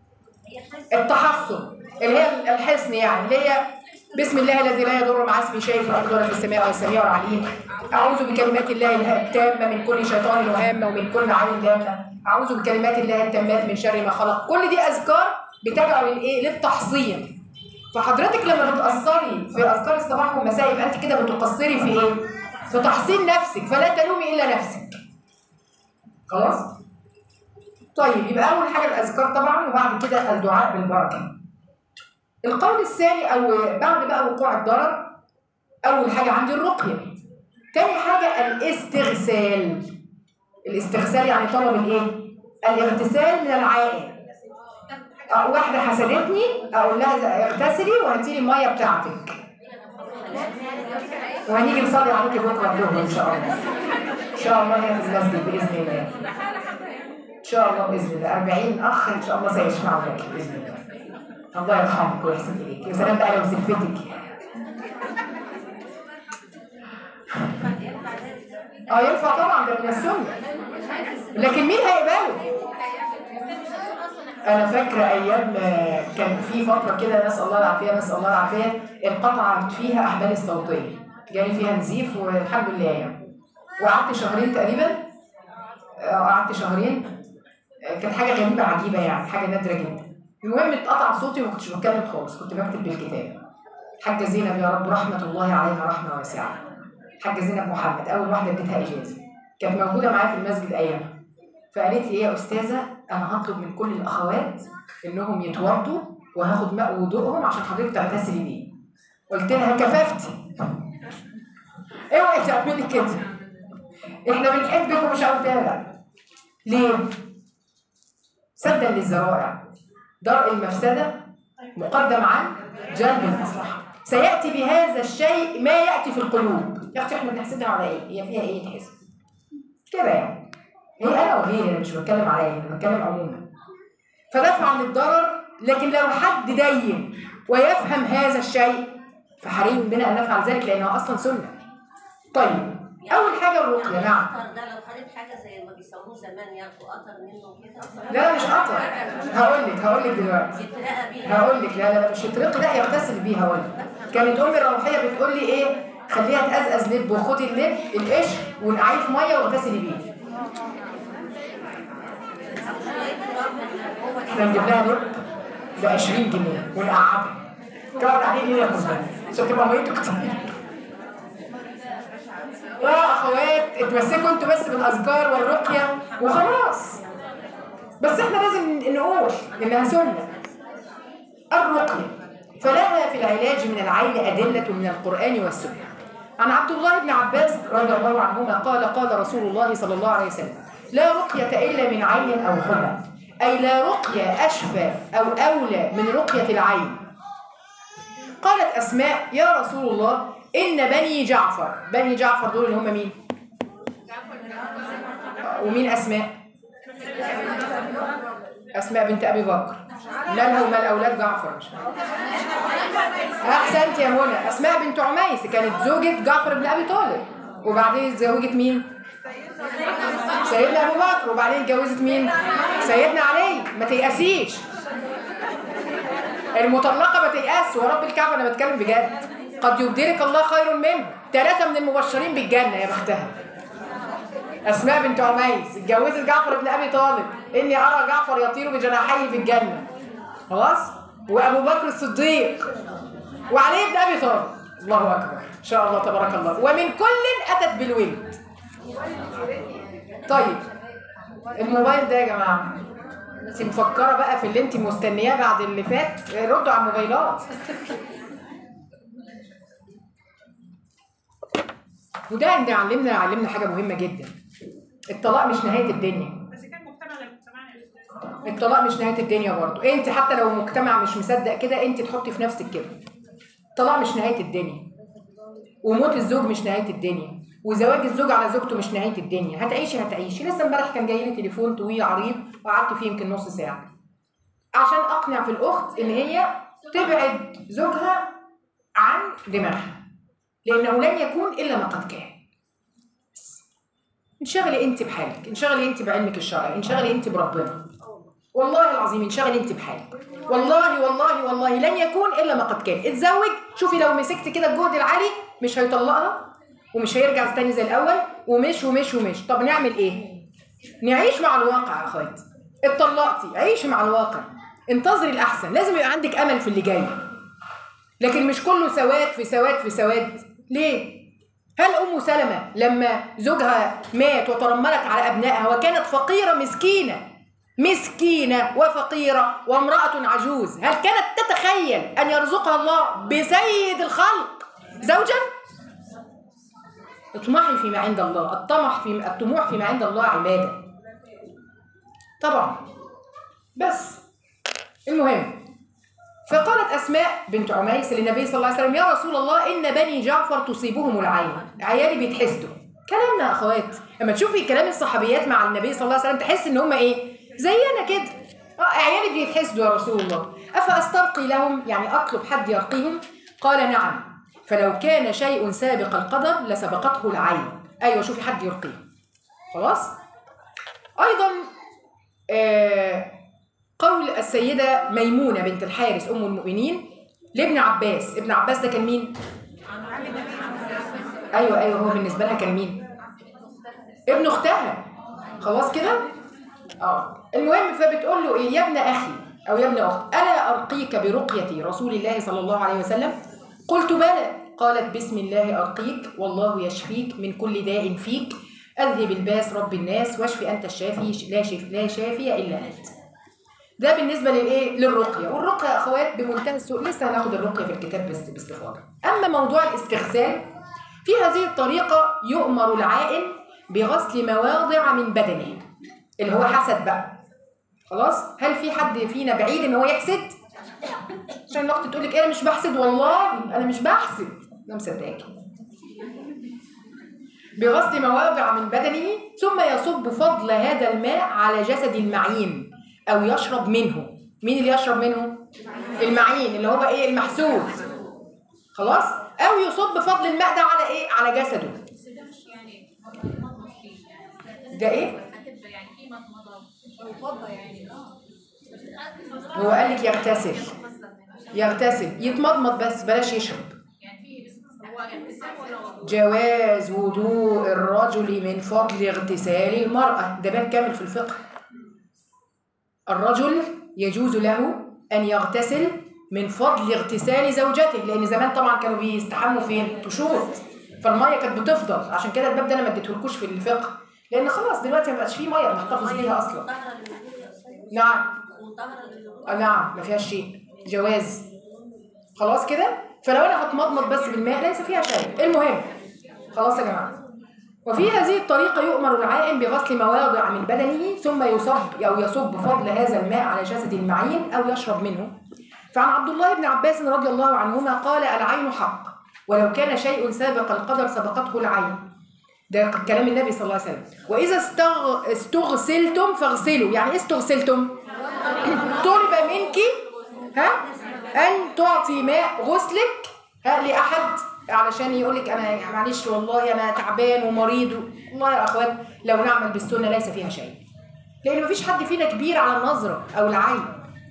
التحصن اللي هي الحصن يعني اللي هي بسم الله الذي لا يضر مع اسمه شيء في الارض ولا في السماء والسميع العليم اعوذ بكلمات الله التامه من كل شيطان وهامه ومن كل عين لامه اعوذ بكلمات الله التامات من شر ما خلق كل دي اذكار بتدعو للايه للتحصين فحضرتك لما بتأثري في أذكار الصباح والمساء يبقى أنت كده بتقصري في إيه؟ في تحصين نفسك فلا تلومي إلا نفسك. خلاص؟ طيب يبقى أول حاجة الأذكار طبعا وبعد كده الدعاء بالبركة. القول الثاني أو بعد بقى وقوع الضرر أول حاجة عندي الرقية. تاني حاجة الاستغسال. الاستغسال يعني طلب الإيه؟ الاغتسال من العائل. أه، واحدة حسدتني أقول لها اغتسلي وهاتي لي المية بتاعتك وهنيجي نصلي عليكي بكرة الظهر إن شاء الله إن شاء الله هنا في المسجد بإذن الله إن شاء الله بإذن الله 40 أخ إن شاء الله سيشفعوا لك بإذن الله الله يرحمك ويحسن إليك يا سلام بقى لو سلفتك اه ينفع طبعا ده من السنة لكن مين هيقبله؟ انا فاكره ايام آه، كان في فتره كده نسال الله العافيه نسال الله العافيه انقطعت فيها احبالي الصوتيه جالي فيها نزيف والحمد لله يعني وقعدت شهرين تقريبا آه، قعدت شهرين آه، كانت حاجه غريبه عجيبه يعني حاجه نادره جدا المهم اتقطع صوتي وما كنتش بتكلم خالص كنت بكتب بالكتاب حاجه زينب يا رب رحمه الله عليها رحمه واسعه حاجه زينب محمد اول واحده اديتها اجازه كانت موجوده معايا في المسجد ايامها فقالت لي ايه يا استاذه انا هطلب من كل الاخوات انهم يتوضوا وهاخد ماء وضوءهم عشان حضرتك تغتسلي بيه قلت لها كففتي اوعي تعملي كده احنا بنحبك ومش هنتابع ليه سدا للذرائع درء المفسده مقدم عن جلب المصلحه سياتي بهذا الشيء ما ياتي في القلوب يا اختي احنا بنحسدها على ايه هي فيها ايه تحس كده يعني هي انا وغيري انا مش بتكلم عليا انا بتكلم عموما فدفع عن الضرر لكن لو حد دين ويفهم هذا الشيء فحري بنا ان نفعل ذلك لانها اصلا سنه طيب اول حاجه الرقيه نعم القطر ده لو خدت حاجه زي ما بيسموه زمان ياخدوا قطر منه كده لا لا مش قطر هقول لك هقول لك دلوقتي يترقى بيها هقول لك لا لا لا مش يطرق لا يغتسل بيها هقول لك كانت امي الروحيه بتقول لي ايه خليها تقزقز لب وخدي اللب القشر ونقعيه في ميه واغتسلي بيه احنا نجيب لها لب ب 20 جنيه ونقعدها تقعد عليه ليه يا خزان عشان تبقى ميته كتير يا اخوات اتمسكوا انتوا بس بالاذكار والرقيه وخلاص بس احنا لازم نقول انها سنه الرقيه فلها في العلاج من العين ادله من القران والسنه عن عبد الله بن عباس رضي الله عنهما قال قال رسول الله صلى الله عليه وسلم لا رقيه الا من عين او حمى أي لا رقية أشفى أو أولى من رقية العين قالت أسماء يا رسول الله إن بني جعفر بني جعفر دول اللي هم مين؟ ومين أسماء؟ أسماء بنت أبي بكر مالها ومال أولاد جعفر مش أحسنت يا منى أسماء بنت عميس كانت زوجة جعفر بن أبي طالب وبعدين زوجت مين؟ سيدنا أبو بكر وبعدين اتجوزت مين؟ سيدنا علي ما تيأسيش المطلقة ما تيأس ورب الكعبة أنا بتكلم بجد قد يبدلك الله خير منه ثلاثة من المبشرين بالجنة يا بختها أسماء بنت عميس اتجوزت جعفر بن أبي طالب إني أرى جعفر يطير بجناحيه في الجنة خلاص وأبو بكر الصديق وعلي بن أبي طالب الله أكبر إن شاء الله تبارك الله ومن كل أتت بالولد طيب الموبايل ده يا جماعة انت مفكرة بقى في اللي انت مستنياه بعد اللي فات ردوا على الموبايلات وده عند علمنا علمنا حاجة مهمة جدا الطلاق مش نهاية الدنيا بس كان مجتمع لمجتمعنا الطلاق مش نهاية الدنيا برضه انت حتى لو مجتمع مش مصدق كده انت تحطي في نفسك كده الطلاق مش نهاية الدنيا وموت الزوج مش نهاية الدنيا وزواج الزوج على زوجته مش نهاية الدنيا هتعيشي هتعيشي لسه امبارح كان جاي لي تليفون طويل عريض وقعدت فيه يمكن نص ساعة عشان اقنع في الاخت ان هي تبعد زوجها عن دماغها لانه لن يكون الا ما قد كان انشغلي انت بحالك انشغلي انت بعلمك الشرعي انشغلي انت بربنا والله العظيم انشغلي انت بحالك والله والله والله لن يكون الا ما قد كان اتزوج شوفي لو مسكت كده الجهد العالي مش هيطلقها ومش هيرجع تاني زي الاول ومش ومش ومش طب نعمل ايه نعيش مع الواقع يا اخواتي اتطلقتي عيشي مع الواقع انتظري الاحسن لازم يبقى عندك امل في اللي جاي لكن مش كله سواد في سواد في سواد ليه هل ام سلمة لما زوجها مات وترملت على ابنائها وكانت فقيرة مسكينة مسكينة وفقيرة وامرأة عجوز هل كانت تتخيل أن يرزقها الله بسيد الخلق زوجا؟ اطمحي فيما عند الله الطمح في الطموح فيما عند الله عبادة طبعا بس المهم فقالت أسماء بنت عميس للنبي صلى الله عليه وسلم يا رسول الله إن بني جعفر تصيبهم العين عيالي بيتحسدوا كلامنا يا أخوات لما تشوفي كلام الصحابيات مع النبي صلى الله عليه وسلم تحس إن هم إيه زينا كده آه، عيالي بيتحسدوا يا رسول الله أفأسترقي لهم يعني أطلب حد يرقيهم قال نعم فلو كان شيء سابق القدر لسبقته العين أيوة شوفي حد يرقيه خلاص أيضا آه قول السيدة ميمونة بنت الحارث أم المؤمنين لابن عباس ابن عباس ده كان مين؟ أيوة أيوة هو بالنسبة لها كان مين؟ ابن أختها خلاص كده؟ اه المهم فبتقول له ايه يا ابن اخي او يا ابن اخت الا ارقيك برقيه رسول الله صلى الله عليه وسلم قلت بلى قالت بسم الله ارقيك والله يشفيك من كل داء فيك اذهب الباس رب الناس واشفي انت الشافي لا شافي لا شافي الا انت ده بالنسبه للايه للرقيه والرقيه يا اخوات بمنتهى السوء لسه هناخد الرقيه في الكتاب بس باستفاضه اما موضوع الاستغسال في هذه الطريقه يؤمر العائن بغسل مواضع من بدنه اللي هو حسد بقى خلاص هل في حد فينا بعيد ان هو يحسد عشان الاخت تقول لك انا مش بحسد والله انا مش بحسد انا مصدقاكي بغسل مواضع من بدنه ثم يصب فضل هذا الماء على جسد المعين او يشرب منه مين اللي يشرب منه المعين اللي هو ايه المحسود خلاص او يصب فضل الماء ده على ايه على جسده بس ده مش يعني مضمضة فيه يعني ده ايه هتبقى يعني في مضمضة أو فضة يعني اه هو قال لك يغتسل يغتسل يتمضمض بس بلاش يشرب يعني في هو اغتسال ولا وضوء؟ جواز وضوء الرجل من فضل اغتسال المرأة ده باب كامل في الفقه الرجل يجوز له أن يغتسل من فضل اغتسال زوجته لأن زمان طبعا كانوا بيستحموا فين؟ تشوط فالمية كانت بتفضل عشان كده الباب ده أنا ما اديتهولكوش في الفقه لأن خلاص دلوقتي ما بقاش فيه مية نحتفظ بيها أصلا طهرة للوضوء يا أستاذ. نعم وطهرة للوضوء آه نعم ما فيهاش شيء جواز خلاص كده فلو انا هتمضمض بس بالماء ليس فيها شيء المهم خلاص يا جماعه وفي هذه الطريقة يؤمر العائن بغسل مواضع من بدنه ثم يصب أو يصب فضل هذا الماء على جسد المعين أو يشرب منه فعن عبد الله بن عباس رضي الله عنهما قال العين حق ولو كان شيء سابق القدر سبقته العين ده كلام النبي صلى الله عليه وسلم وإذا استغ... استغسلتم فاغسلوا يعني إيه استغسلتم طلب منك ها أن تعطي ماء غسلك ها لأحد علشان يقول لك أنا معلش والله أنا تعبان ومريض والله يا أخوات لو نعمل بالسنة ليس فيها شيء لأن مفيش حد فينا كبير على النظرة أو العين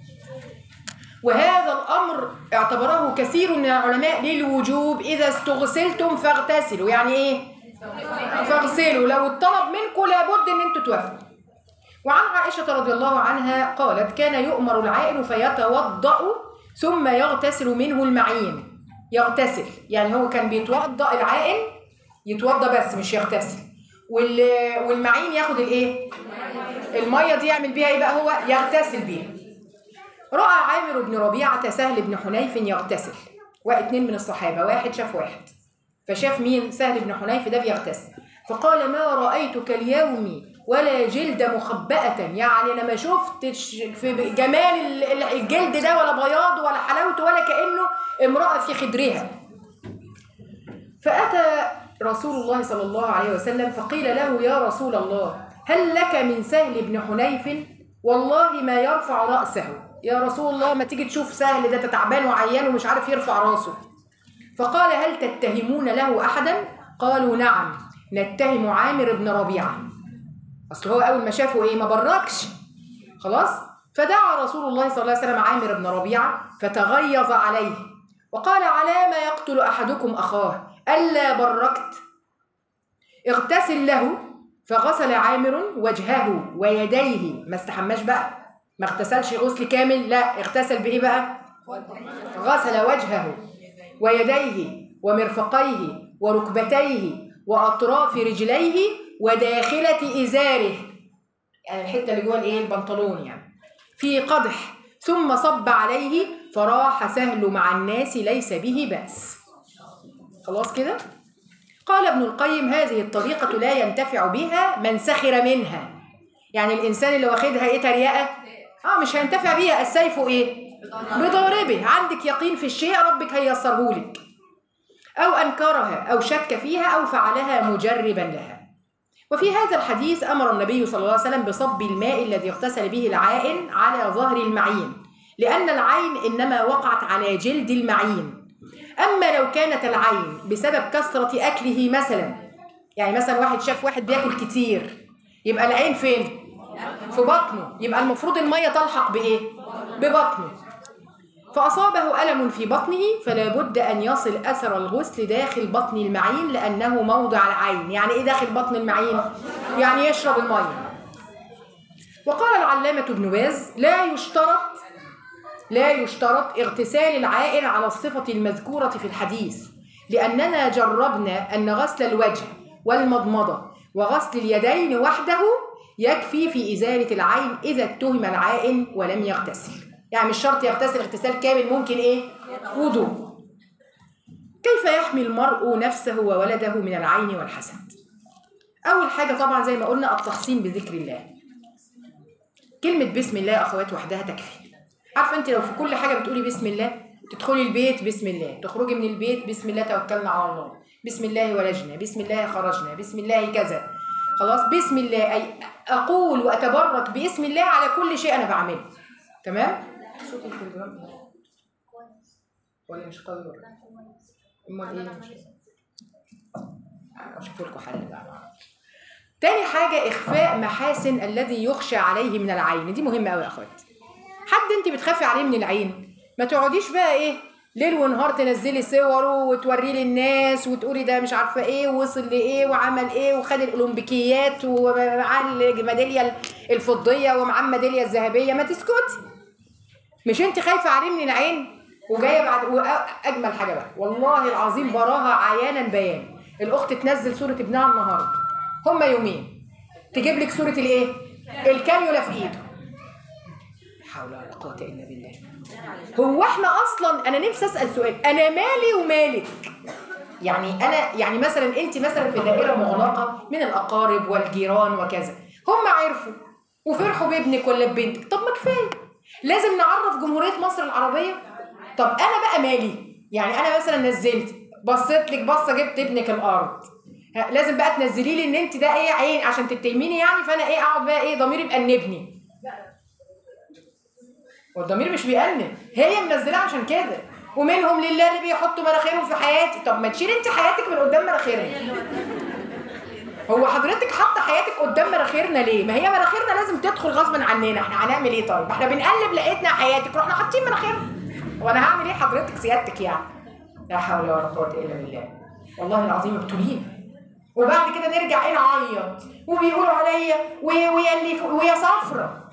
وهذا الأمر اعتبره كثير من العلماء للوجوب إذا استغسلتم فاغتسلوا يعني إيه؟ فاغسلوا لو الطلب منكم لابد ان انتوا توافقوا وعن عائشة رضي الله عنها قالت كان يؤمر العائن فيتوضأ ثم يغتسل منه المعين يغتسل يعني هو كان بيتوضأ العائن يتوضأ بس مش يغتسل وال... والمعين ياخد الايه المية دي يعمل بيها ايه بقى هو يغتسل بيها رأى عامر بن ربيعة سهل بن حنيف يغتسل واتنين من الصحابة واحد شاف واحد فشاف مين سهل بن حنيف ده بيغتسل فقال ما رأيتك اليوم ولا جلد مخبأة يعني أنا ما شفتش في جمال ال- ال- الجلد ده ولا بياض ولا حلاوته ولا كأنه امرأة في خدرها فأتى رسول الله صلى الله عليه وسلم فقيل له يا رسول الله هل لك من سهل بن حنيف والله ما يرفع رأسه يا رسول الله ما تيجي تشوف سهل ده تعبان وعيان ومش عارف يرفع راسه فقال هل تتهمون له أحدا قالوا نعم نتهم عامر بن ربيعة أصل هو أول ما شافه إيه ما بركش خلاص فدعا رسول الله صلى الله عليه وسلم عامر بن ربيعة فتغيظ عليه وقال على ما يقتل أحدكم أخاه ألا بركت اغتسل له فغسل عامر وجهه ويديه ما استحماش بقى ما اغتسلش غسل كامل لا اغتسل بإيه بقى غسل وجهه ويديه ومرفقيه وركبتيه وأطراف رجليه وداخلة إزاره يعني الحتة اللي جوه الإيه البنطلون يعني في قدح ثم صب عليه فراح سهل مع الناس ليس به بأس خلاص كده قال ابن القيم هذه الطريقة لا ينتفع بها من سخر منها يعني الإنسان اللي واخدها إيه تريقة آه مش هينتفع بيها السيف إيه بضاربه عندك يقين في الشيء ربك هيسره لك أو أنكرها أو شك فيها أو فعلها مجربا لها وفي هذا الحديث أمر النبي صلى الله عليه وسلم بصب الماء الذي اغتسل به العائن على ظهر المعين لأن العين إنما وقعت على جلد المعين أما لو كانت العين بسبب كثرة أكله مثلا يعني مثلا واحد شاف واحد بياكل كتير يبقى العين فين؟ في بطنه يبقى المفروض المية تلحق بإيه؟ ببطنه فأصابه ألم في بطنه فلا بد أن يصل أثر الغسل داخل بطن المعين لأنه موضع العين يعني إيه داخل بطن المعين؟ يعني يشرب المية وقال العلامة ابن باز لا يشترط لا يشترط اغتسال العائن على الصفة المذكورة في الحديث لأننا جربنا أن غسل الوجه والمضمضة وغسل اليدين وحده يكفي في إزالة العين إذا اتهم العائن ولم يغتسل يعني مش شرط يغتسل اغتسال كامل ممكن إيه؟ وضوء كيف يحمي المرء نفسه وولده من العين والحسد أول حاجة طبعا زي ما قلنا التخصيم بذكر الله كلمة بسم الله يا أخوات وحدها تكفي عارفة أنت لو في كل حاجة بتقولي بسم الله تدخلي البيت بسم الله تخرجي من البيت بسم الله توكلنا على الله بسم الله ولجنا بسم الله خرجنا بسم الله كذا خلاص بسم الله أي أقول وأتبرك باسم الله على كل شيء أنا بعمله تمام صوت التليجرام إيه؟ ولا مش قوي ولا امال ايه مش اشوف لكم حل بقى تاني حاجة إخفاء محاسن الذي يخشى عليه من العين دي مهمة أوي يا أخوات حد أنت بتخافي عليه من العين ما تقعديش بقى إيه ليل ونهار تنزلي صوره وتوريه للناس وتقولي ده مش عارفة إيه ووصل لإيه وعمل إيه وخد الأولمبيكيات ومعاه الميدالية الفضية ومعاه الميدالية الذهبية ما تسكتي مش أنت خايفة عليه من العين وجاية بعد وأجمل حاجة بقى والله العظيم براها عيانا بيان الأخت تنزل صورة ابنها النهارده هما يومين تجيب لك صورة الايه؟ الكانيولا في ايده لا حول ولا قوة الا بالله هو احنا اصلا انا نفسي اسال سؤال انا مالي ومالك يعني انا يعني مثلا انت مثلا في دائره مغلقه من الاقارب والجيران وكذا هم عرفوا وفرحوا بابنك ولا ببنتك طب ما كفايه لازم نعرف جمهوريه مصر العربيه طب انا بقى مالي يعني انا مثلا نزلت بصيت لك بصه جبت ابنك الارض ها، لازم بقى تنزلي لي ان انت ده ايه عين عشان تتهميني يعني فانا ايه اقعد بقى ايه ضميري بأنبني والضمير مش بيأنب هي منزلاه عشان كده ومنهم لله اللي بيحطوا مناخيرهم في حياتي طب ما تشيل انت حياتك من قدام مناخيرنا هو حضرتك حاطه حياتك قدام مناخيرنا ليه ما هي مناخيرنا لازم تدخل غصبا عننا احنا هنعمل ايه طيب احنا بنقلب لقيتنا حياتك رحنا حاطين مناخيرنا وانا هعمل ايه حضرتك سيادتك يعني لا حول ولا قوه الا بالله والله العظيم ابتلينا وبعد كده نرجع ايه نعيط وبيقولوا عليا و- ويا اللي ف- ويا صفرة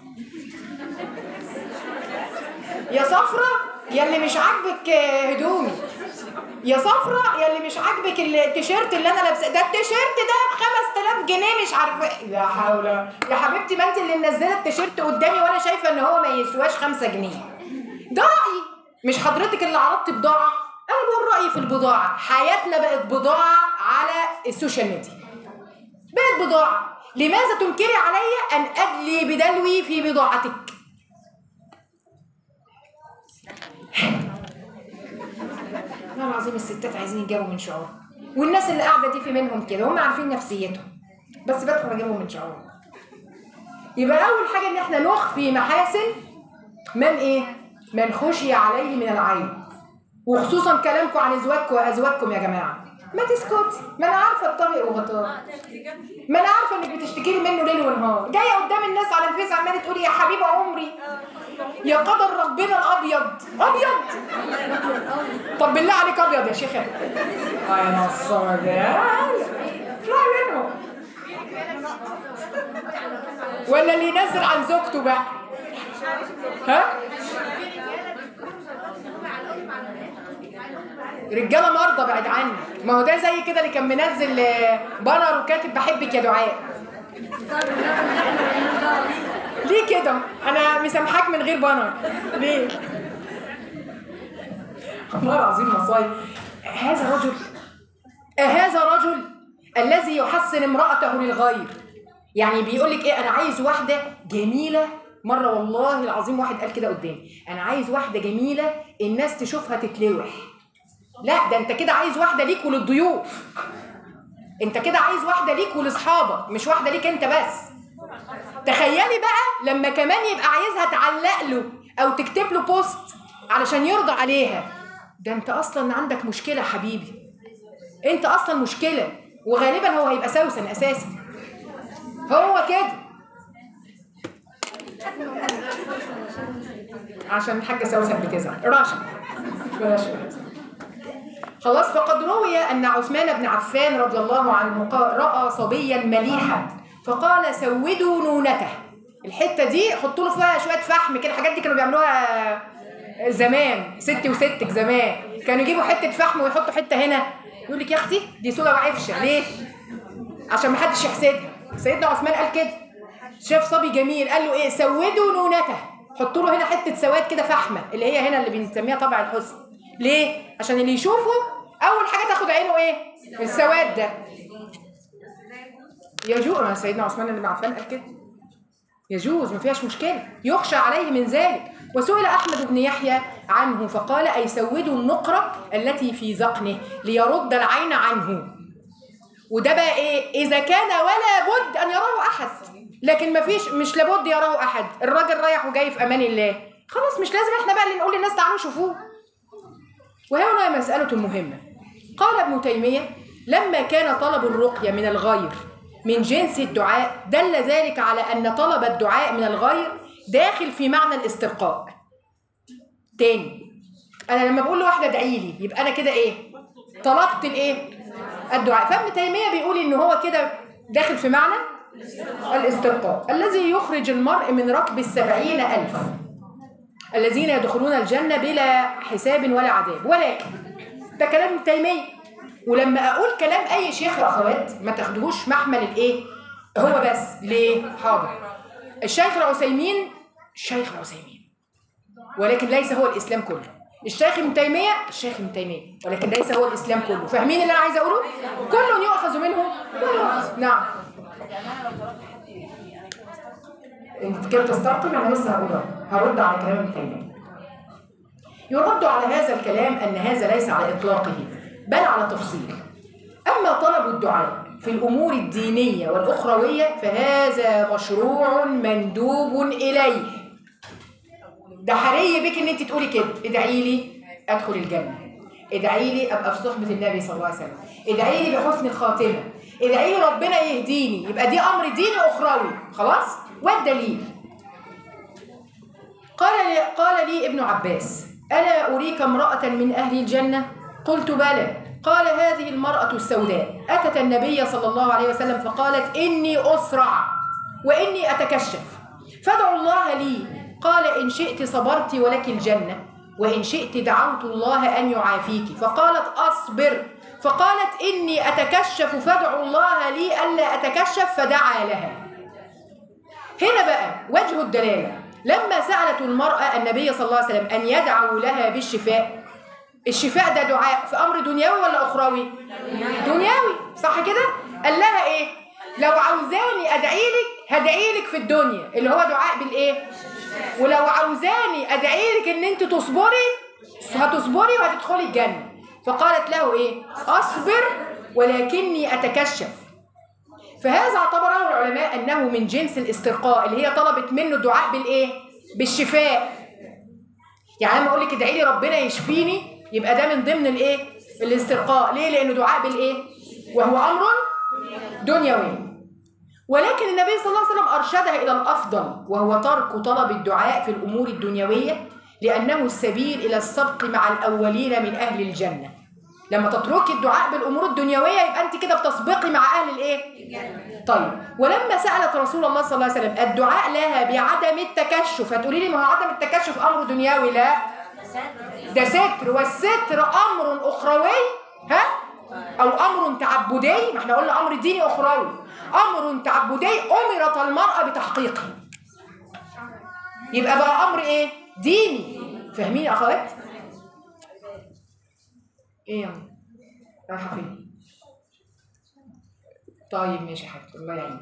يا صفرة يا اللي مش عاجبك آه، هدومي يا صفرة يا اللي مش عاجبك التيشيرت اللي انا لابساه ده التيشيرت ده ب 5000 جنيه مش عارفه لا حول يا حبيبتي ما انت اللي منزله التيشيرت قدامي وانا شايفه ان هو ما يسواش 5 جنيه ده رايي مش حضرتك اللي عرضتي بضاعه انا بقول رايي في البضاعه حياتنا بقت بضاعه على السوشيال ميديا بقت بضاعه لماذا تنكري علي ان ادلي بدلوي في بضاعتك والله العظيم الستات عايزين يجابوا من شعور والناس اللي قاعده دي في منهم كده هم عارفين نفسيتهم بس بدخل اجيبهم من شعور يبقى اول حاجه ان احنا نخفي محاسن من ايه من خشي عليه من العيب وخصوصا كلامكم عن ازواجكم وازواجكم يا جماعه ما تسكتي ما انا عارفه الطريق وغطاء ما انا عارفه انك بتشتكي لي منه ليل ونهار جايه قدام الناس على الفيس عماله تقولي يا حبيب عمري يا قدر ربنا الابيض ابيض طب بالله عليك ابيض يا شيخه اه يا نصار يا اطلعي منهم ولا اللي ينزل عن زوجته بقى ها رجاله مرضى بعد عنك ما هو ده زي كده اللي كان منزل آه، بانر وكاتب بحبك يا دعاء ليه كده انا مسامحاك من غير بانر ليه والله العظيم مصايب هذا رجل هذا رجل الذي يحسن امرأته للغير يعني بيقول لك ايه انا عايز واحده جميله مره والله العظيم واحد قال كده قدامي انا عايز واحده جميله الناس تشوفها تتلوح لا ده انت كده عايز واحده ليك وللضيوف انت كده عايز واحده ليك ولاصحابك مش واحده ليك انت بس تخيلي بقى لما كمان يبقى عايزها تعلق له او تكتب له بوست علشان يرضى عليها ده انت اصلا عندك مشكله حبيبي انت اصلا مشكله وغالبا هو هيبقى سوسن اساسا هو كده عشان الحاجه سوسن بتزعل رشا بلاش رشا. خلاص فقد روي ان عثمان بن عفان رضي الله عنه قال راى صبيا مليحا فقال سودوا نونته الحته دي حطوا له فيها شويه فحم كده الحاجات دي كانوا بيعملوها زمان ستي وستك زمان كانوا يجيبوا حته فحم ويحطوا حته هنا يقول لك يا اختي دي صوره وعفشه ليه عشان ما حدش يحسدها سيدنا عثمان قال كده شاف صبي جميل قال له ايه سودوا نونته حطوا له هنا حته سواد كده فحمه اللي هي هنا اللي بنسميها طبع الحسن ليه عشان اللي يشوفه اول حاجه تاخد عينه ايه السواد ده يجوز سيدنا عثمان بن عفان قال كده يجوز ما فيهاش مشكله يخشى عليه من ذلك وسئل احمد بن يحيى عنه فقال اي سودوا النقره التي في ذقنه ليرد العين عنه وده بقى ايه اذا كان ولا بد ان يراه احد لكن ما فيش مش لابد يراه احد الراجل رايح وجاي في امان الله خلاص مش لازم احنا بقى اللي نقول للناس تعالوا شوفوه وهنا مسألة مهمة قال ابن تيمية لما كان طلب الرقية من الغير من جنس الدعاء دل ذلك على أن طلب الدعاء من الغير داخل في معنى الاسترقاء تاني أنا لما بقول لواحدة ادعي لي يبقى أنا كده إيه طلبت الإيه الدعاء فابن تيمية بيقول إن هو كده داخل في معنى الاسترقاء الذي يخرج المرء من ركب السبعين ألف الذين يدخلون الجنة بلا حساب ولا عذاب ولكن ده كلام ابن تيمية ولما أقول كلام أي شيخ يا أخوات ما تاخدوهوش محمل الإيه هو بس ليه حاضر الشيخ العثيمين الشيخ العثيمين ولكن ليس هو الإسلام كله الشيخ ابن تيميه الشيخ ابن تيميه ولكن ليس هو الاسلام كله فاهمين اللي انا عايزه اقوله كل يؤخذ منه نعم انت كده تسترقم انا لسه هقول هرد على كلام ابن تيميه يرد على هذا الكلام ان هذا ليس على اطلاقه بل على تفصيل اما طلب الدعاء في الامور الدينيه والاخرويه فهذا مشروع مندوب اليه ده حري بك ان انت تقولي كده ادعي لي ادخل الجنه ادعي لي ابقى في صحبه النبي صلى الله عليه وسلم ادعي لي بحسن الخاتمه ادعي لي ربنا يهديني يبقى دي امر ديني اخروي خلاص والدليل قال لي قال لي ابن عباس الا اريك امراه من اهل الجنه قلت بلى قال هذه المراه السوداء اتت النبي صلى الله عليه وسلم فقالت اني اسرع واني اتكشف فادعوا الله لي قال إن شئت صبرت ولك الجنة وإن شئت دعوت الله أن يعافيك فقالت أصبر فقالت إني أتكشف فادعوا الله لي ألا أتكشف فدعا لها هنا بقى وجه الدلالة لما سألت المرأة النبي صلى الله عليه وسلم أن يدعو لها بالشفاء الشفاء ده دعاء في أمر دنيوي ولا أخروي؟ دنيوي صح كده؟ قال لها إيه؟ لو عاوزاني أدعي لك هدعي لك في الدنيا اللي هو دعاء بالإيه؟ ولو عاوزاني ادعي لك ان انت تصبري هتصبري وهتدخلي الجنه فقالت له ايه اصبر ولكني اتكشف فهذا اعتبره العلماء انه من جنس الاسترقاء اللي هي طلبت منه الدعاء بالايه بالشفاء يعني لما اقول لك ادعي لي ربنا يشفيني يبقى ده من ضمن الايه الاسترقاء ليه لانه دعاء بالايه وهو امر دنيوي ولكن النبي صلى الله عليه وسلم أرشدها إلى الأفضل وهو ترك طلب الدعاء في الأمور الدنيوية لأنه السبيل إلى السبق مع الأولين من أهل الجنة لما تتركي الدعاء بالأمور الدنيوية يبقى أنت كده بتسبقي مع أهل الإيه؟ طيب ولما سألت رسول الله صلى الله عليه وسلم الدعاء لها بعدم التكشف هتقولي لي ما هو عدم التكشف أمر دنيوي لا ده ستر والستر أمر أخروي ها؟ أو أمر تعبدي ما احنا قلنا أمر ديني أخروي أمر تعبدي أمرت المرأة بتحقيقه يبقى بقى أمر إيه؟ ديني فاهمين يا أخوات؟ إيه يا عم؟ رايحة فين؟ طيب ماشي يا حبيبتي الله يعينك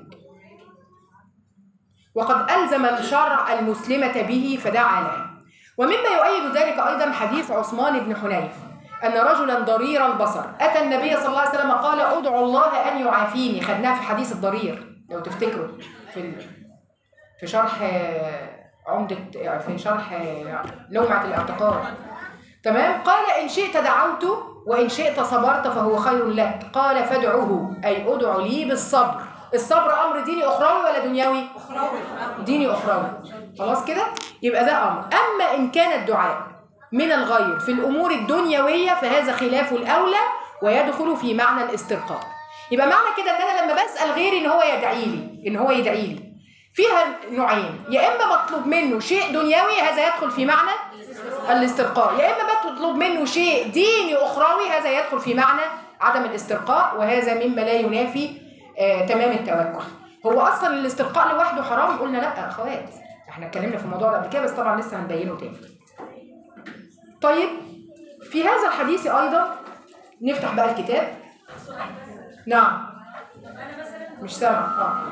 وقد ألزم الشرع المسلمة به فدعا لها ومما يؤيد ذلك أيضا حديث عثمان بن حنيف أن رجلا ضرير البصر أتى النبي صلى الله عليه وسلم قال أدعو الله أن يعافيني خدناها في حديث الضرير لو تفتكروا في ال... في شرح آه، عمدة آه، في شرح آه، لومعة الاعتقاد تمام قال إن شئت دعوت وإن شئت صبرت فهو خير لك قال فادعه أي أدعو لي بالصبر الصبر أمر ديني أخروي ولا دنيوي؟ ديني أخروي خلاص كده؟ يبقى ده أمر أما إن كان الدعاء من الغير في الأمور الدنيوية فهذا خلاف الأولى ويدخل في معنى الاسترقاء يبقى معنى كده ان انا لما بسال غيري ان هو يدعي لي ان هو يدعي لي فيها نوعين يا اما بطلب منه شيء دنيوي هذا يدخل في معنى الاسترقاء يا اما بطلب منه شيء ديني اخروي هذا يدخل في معنى عدم الاسترقاء وهذا مما لا ينافي آه تمام التوكل هو اصلا الاسترقاء لوحده حرام قلنا لا يا اخوات احنا اتكلمنا في الموضوع ده قبل كده بس طبعا لسه هنبينه تاني طيب في هذا الحديث ايضا نفتح بقى الكتاب نعم مش سامع اه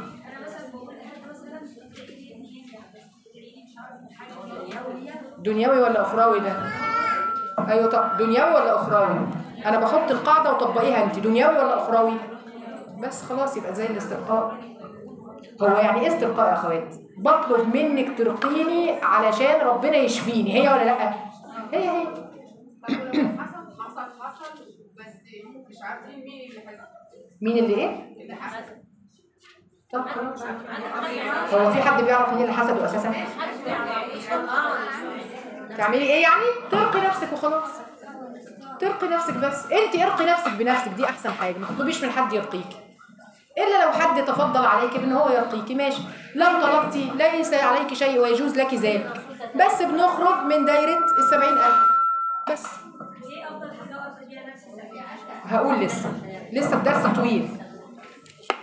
دنيوي ولا اخروي ده ايوه طب دنيوي ولا اخروي انا بحط القاعده وطبقيها انت دنيوي ولا اخروي بس خلاص يبقى زي الاسترقاء هو يعني ايه استرقاء يا اخوات بطلب منك ترقيني علشان ربنا يشفيني هي ولا لا هي هي حصل حصل حصل بس مش عارفين مين اللي حصل مين اللي ايه اللي حصل طب خلاص هو في حد بيعرف مين اللي حسده اساسا تعملي ايه يعني ترقي نفسك وخلاص ترقي نفسك بس انت ارقي نفسك بنفسك دي احسن حاجه ما تطلبيش من حد يرقيك الا لو حد تفضل عليك بان هو يرقيكي ماشي لو طلبتي ليس عليك شيء ويجوز لك ذلك بس بنخرج من دايره السبعين ألف بس هقول لسه لسه الدرس طويل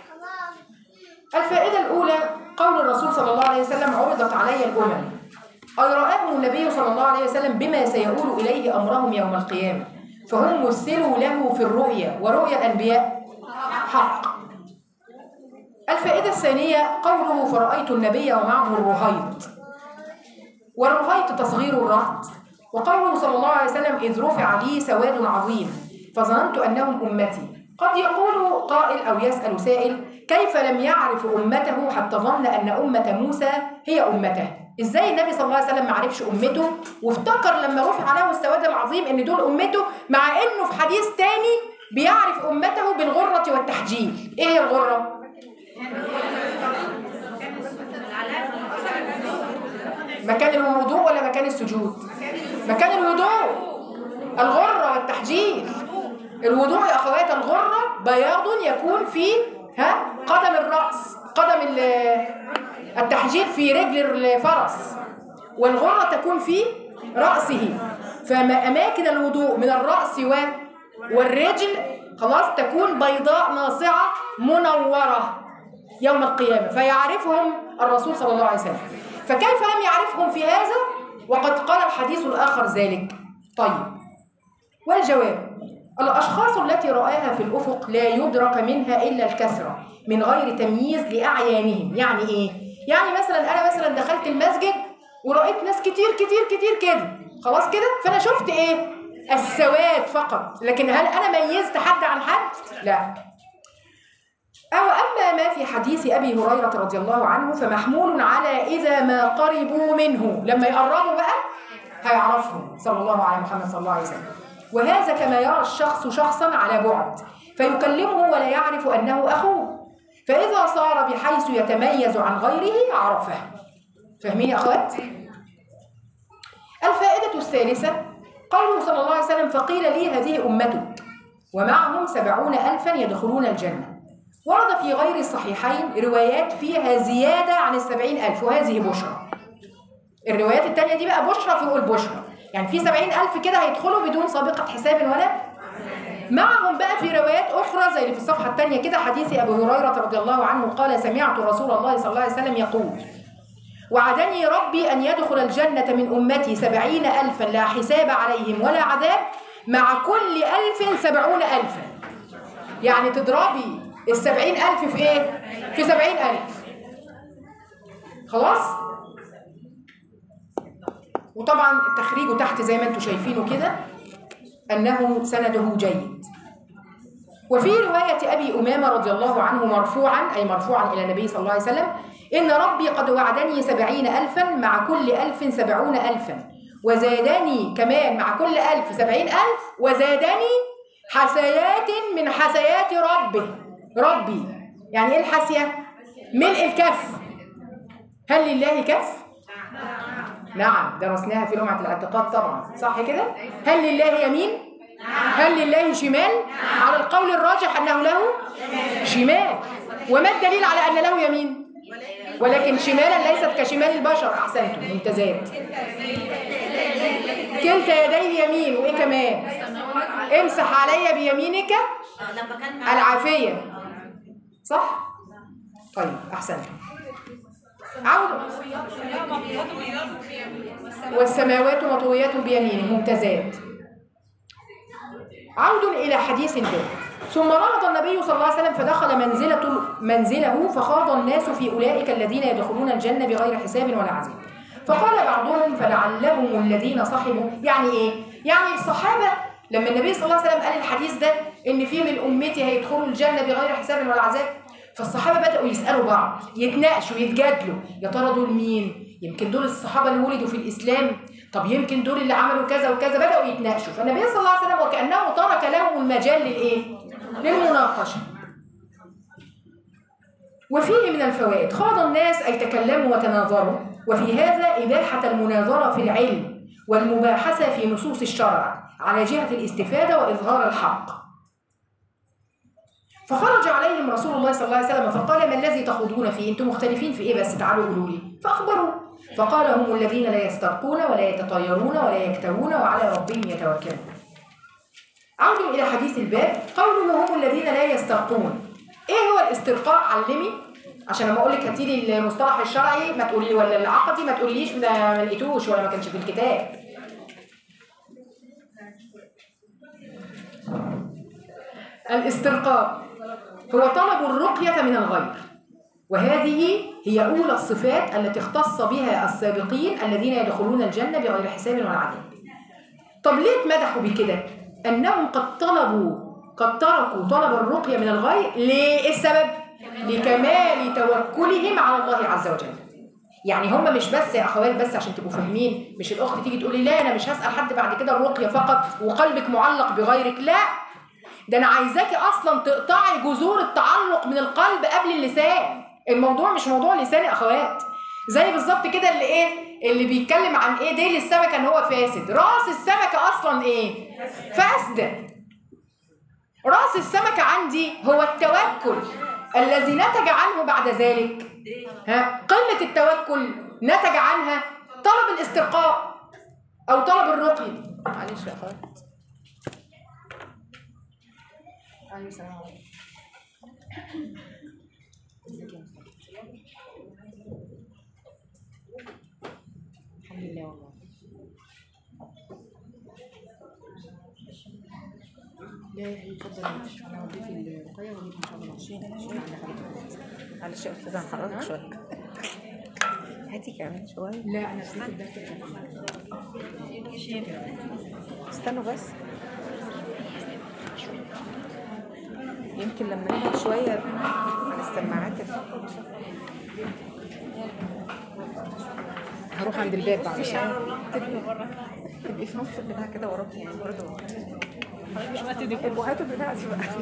الفائدة الأولى قول الرسول صلى الله عليه وسلم عرضت علي الأمم أي رآهم النبي صلى الله عليه وسلم بما سيؤول إليه أمرهم يوم القيامة فهم مثلوا له في الرؤيا ورؤيا الأنبياء حق الفائدة الثانية قوله فرأيت النبي ومعه الرهيط والرهيط تصغير الرهط وقوله صلى الله عليه وسلم إذ رفع لي سواد عظيم فظننت أنهم أمتي قد يقول قائل أو يسأل سائل كيف لم يعرف أمته حتى ظن أن أمة موسى هي أمته إزاي النبي صلى الله عليه وسلم ما عرفش أمته وافتكر لما رفع له السواد العظيم أن دول أمته مع أنه في حديث تاني بيعرف أمته بالغرة والتحجيل إيه هي الغرة؟ مكان الوضوء ولا مكان السجود مكان الوضوء الغرة والتحجيل الوضوء يا أخوات الغرة بياض يكون في ها قدم الرأس قدم ال- التحجيل في رجل الفرس والغرة تكون في رأسه فأماكن الوضوء من الرأس و والرجل خلاص تكون بيضاء ناصعة منورة يوم القيامة فيعرفهم الرسول صلى الله عليه وسلم فكيف لم يعرفهم في هذا وقد قال الحديث الآخر ذلك طيب والجواب الأشخاص التي رآها في الأفق لا يدرك منها إلا الكثرة من غير تمييز لأعيانهم يعني إيه؟ يعني مثلا أنا مثلا دخلت المسجد ورأيت ناس كتير كتير كتير كده خلاص كده فأنا شفت إيه؟ السواد فقط لكن هل أنا ميزت حد عن حد؟ لا أو أما ما في حديث أبي هريرة رضي الله عنه فمحمول على إذا ما قربوا منه لما يقربوا بقى هيعرفهم صلى الله على محمد صلى الله عليه وسلم وهذا كما يرى الشخص شخصا على بعد فيكلمه ولا يعرف أنه أخوه فإذا صار بحيث يتميز عن غيره عرفه فاهمين يا أخوات؟ الفائدة الثالثة قوله صلى الله عليه وسلم فقيل لي هذه أمتك ومعهم سبعون ألفا يدخلون الجنة ورد في غير الصحيحين روايات فيها زيادة عن السبعين ألف وهذه بشرى الروايات التانية دي بقى بشرى فوق البشرى يعني في سبعين ألف كده هيدخلوا بدون سابقة حساب ولا معهم بقى في روايات أخرى زي اللي في الصفحة التانية كده حديث أبو هريرة رضي الله عنه قال سمعت رسول الله صلى الله عليه وسلم يقول وعدني ربي أن يدخل الجنة من أمتي سبعين ألفا لا حساب عليهم ولا عذاب مع كل ألف سبعون ألفا يعني تضربي السبعين ألف في إيه؟ في سبعين ألف خلاص؟ وطبعا التخريج تحت زي ما انتم شايفينه كده أنه سنده جيد وفي رواية أبي أمامة رضي الله عنه مرفوعا أي مرفوعا إلى النبي صلى الله عليه وسلم إن ربي قد وعدني سبعين ألفا مع كل ألف سبعون ألفا وزادني كمان مع كل ألف سبعين ألف وزادني حسيات من حسيات ربه ربي يعني إيه الحسية؟ ملء الكف هل لله كف؟ نعم درسناها في لمعة الاعتقاد طبعا صح كده؟ هل لله يمين؟ هل لله شمال؟ على القول الراجح أنه له شمال وما الدليل على أن له يمين؟ ولكن شمالا ليست كشمال البشر أحسنتم ممتازات كلتا يديه يمين وإيه كمان؟ امسح علي بيمينك آه، لما كان مع العافية صح؟ طيب أحسنتم عود والسماوات مطويات بيمينه ممتازات عود إلى حديث به ثم نهض النبي صلى الله عليه وسلم فدخل منزلة منزله فخاض الناس في أولئك الذين يدخلون الجنة بغير حساب ولا عذاب فقال بعضهم فلعلهم الذين صحبوا يعني إيه؟ يعني الصحابة لما النبي صلى الله عليه وسلم قال الحديث ده إن في من أمتي هيدخلوا الجنة بغير حساب ولا عذاب فالصحابة بدأوا يسألوا بعض يتناقشوا يتجادلوا يا ترى دول مين؟ يمكن دول الصحابة اللي ولدوا في الإسلام طب يمكن دول اللي عملوا كذا وكذا بدأوا يتناقشوا فالنبي صلى الله عليه وسلم وكأنه ترك لهم المجال للإيه؟ للمناقشة وفيه من الفوائد خاض الناس أي تكلموا وتناظروا وفي هذا إباحة المناظرة في العلم والمباحثة في نصوص الشرع على جهة الاستفادة وإظهار الحق فخرج عليهم رسول الله صلى الله عليه وسلم فقال ما الذي تخوضون فيه انتم مختلفين في ايه بس تعالوا قولوا لي فاخبروا فقال هم الذين لا يسترقون ولا يتطيرون ولا يكتوون وعلى ربهم يتوكلون عود الى حديث الباب قوله هم الذين لا يسترقون ايه هو الاسترقاء علمي عشان لما اقول لك هاتي لي المصطلح الشرعي ما تقولي ولا العقدي ما تقوليش ده ما لقيتوش ولا ما كانش في الكتاب الاسترقاء هو طلب الرقية من الغير وهذه هي أولى الصفات التي اختص بها السابقين الذين يدخلون الجنة بغير حساب ولا عذاب طب ليه اتمدحوا بكده؟ أنهم قد طلبوا قد تركوا طلب الرقية من الغير ليه إيه السبب؟ لكمال توكلهم على الله عز وجل يعني هم مش بس يا اخوات بس عشان تبقوا فاهمين مش الاخت تيجي تقولي لا انا مش هسال حد بعد كده الرقيه فقط وقلبك معلق بغيرك لا ده انا عايزاكي اصلا تقطعي جذور التعلق من القلب قبل اللسان الموضوع مش موضوع لسان يا اخوات زي بالظبط كده اللي ايه اللي بيتكلم عن ايه ديل السمكه ان هو فاسد راس السمكه اصلا ايه فاسده راس السمكه عندي هو التوكل الذي نتج عنه بعد ذلك ها قله التوكل نتج عنها طلب الاسترقاء او طلب الرقي معلش يا اخوات عليه السلام عليكم الحمد لله والله لا اتفضل انا وديت الرقيه وديت ان شاء الله شيء شيء عند حضرتك معلش يا استاذه هنحرك شويه هاتي كمان شويه لا انا نسيت الدرس استنوا بس يمكن لما نبعد شويه عن السماعات هروح عند الباب بعد مفيش تبقي بره تبقي في نص البتاع كده وراكي يعني برضه ابقوا هاتوا البتاع دي بقى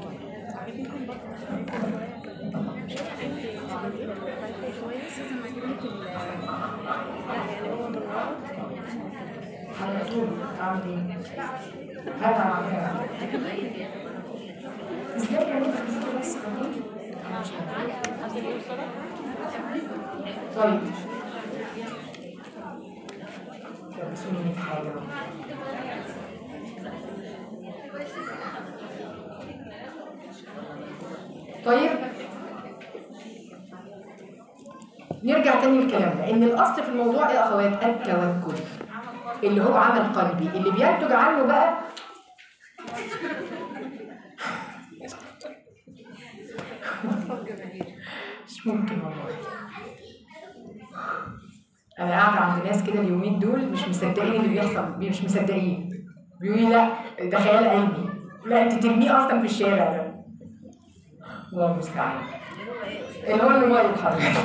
طيب بسم الله في حاجة طيب نرجع تاني لكلامنا ان الاصل في الموضوع ايه يا اخوات التوكل اللي هو عمل قلبي اللي بينتج عنه بقى مش ممكن والله انا قاعده عند ناس كده اليومين دول مش مصدقين اللي بيحصل مش مصدقين بيقولوا لي لا ده خيال علمي لا انت ترميه اصلا في الشارع ده الله المستعان اللي هو الموبايل حضرتك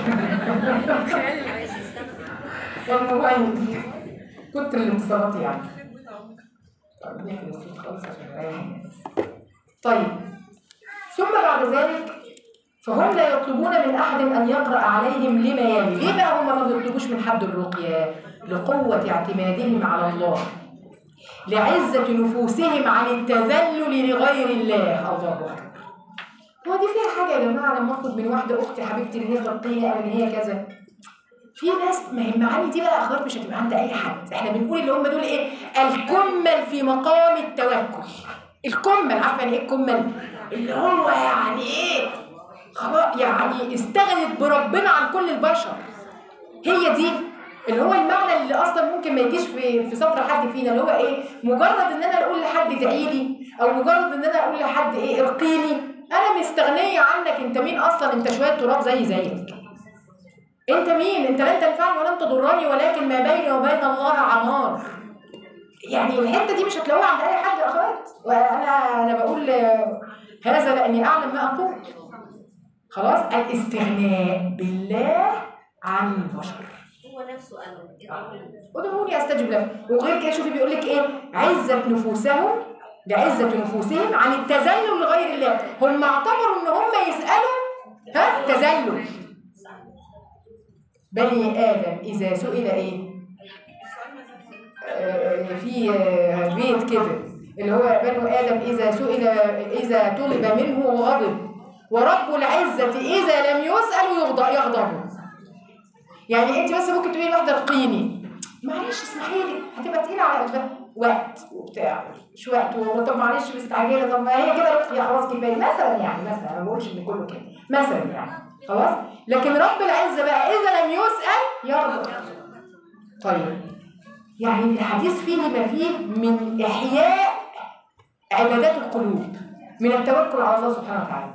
الموبايل كتر الاتصالات يعني طيب نقفل الصوت خالص عشان نريح الناس طيب ثم بعد ذلك فهم لا يطلبون من أحد أن يقرأ عليهم لما يلي ليه بقى هم ما بيطلبوش من حد الرقية لقوة اعتمادهم على الله لعزة نفوسهم عن التذلل لغير الله الله أكبر هو دي فيها حاجة يا جماعة لما أطلب من واحدة أختي حبيبتي إن هي ترقيني أو إن هي كذا في ناس ما هي المعاني دي بقى أخبار مش هتبقى عند أي حد إحنا بنقول اللي هم دول إيه الكمل في مقام التوكل الكمل عارفة يعني إيه الكمل اللي هو يعني إيه خلاص يعني استغنت بربنا عن كل البشر هي دي اللي هو المعنى اللي اصلا ممكن ما يجيش في في صدر حد فينا اللي هو ايه مجرد ان انا اقول لحد ادعي لي او مجرد ان انا اقول لحد ايه ارقيني انا مستغنيه عنك انت مين اصلا انت شويه تراب زي زيك انت مين انت لن تنفعني ولن تضرني ولكن ما بيني وبين الله عمار يعني الحته دي مش هتلاقوها عند اي حد يا اخوات وانا انا بقول هذا لاني اعلم ما اقول خلاص الاستغناء بالله عن البشر هو نفسه قال ادعوني استجب لكم وغير كده شوفي بيقول لك ايه عزه نفوسهم لعزه نفوسهم عن التذلل لغير الله هم اعتبروا ان هم يسالوا ها تذلل بني ادم اذا سئل ايه آه، في آه، بيت كده اللي هو بنو ادم اذا سئل اذا طلب منه غضب ورب العزه اذا لم يسال يغضب يغضب يعني انت بس ممكن تقولي واحده ارقيني معلش اسمحي لي هتبقى تقيله على قلبها وقت وبتاع مش وقت طب معلش مستعجله طب ما هي كده رقيه خلاص كفايه مثلا يعني مثلا انا ما بقولش ان كله كده مثلا يعني خلاص لكن رب العزه بقى اذا لم يسال يرضى طيب يعني الحديث فيه ما فيه من احياء عبادات القلوب من التوكل على الله سبحانه وتعالى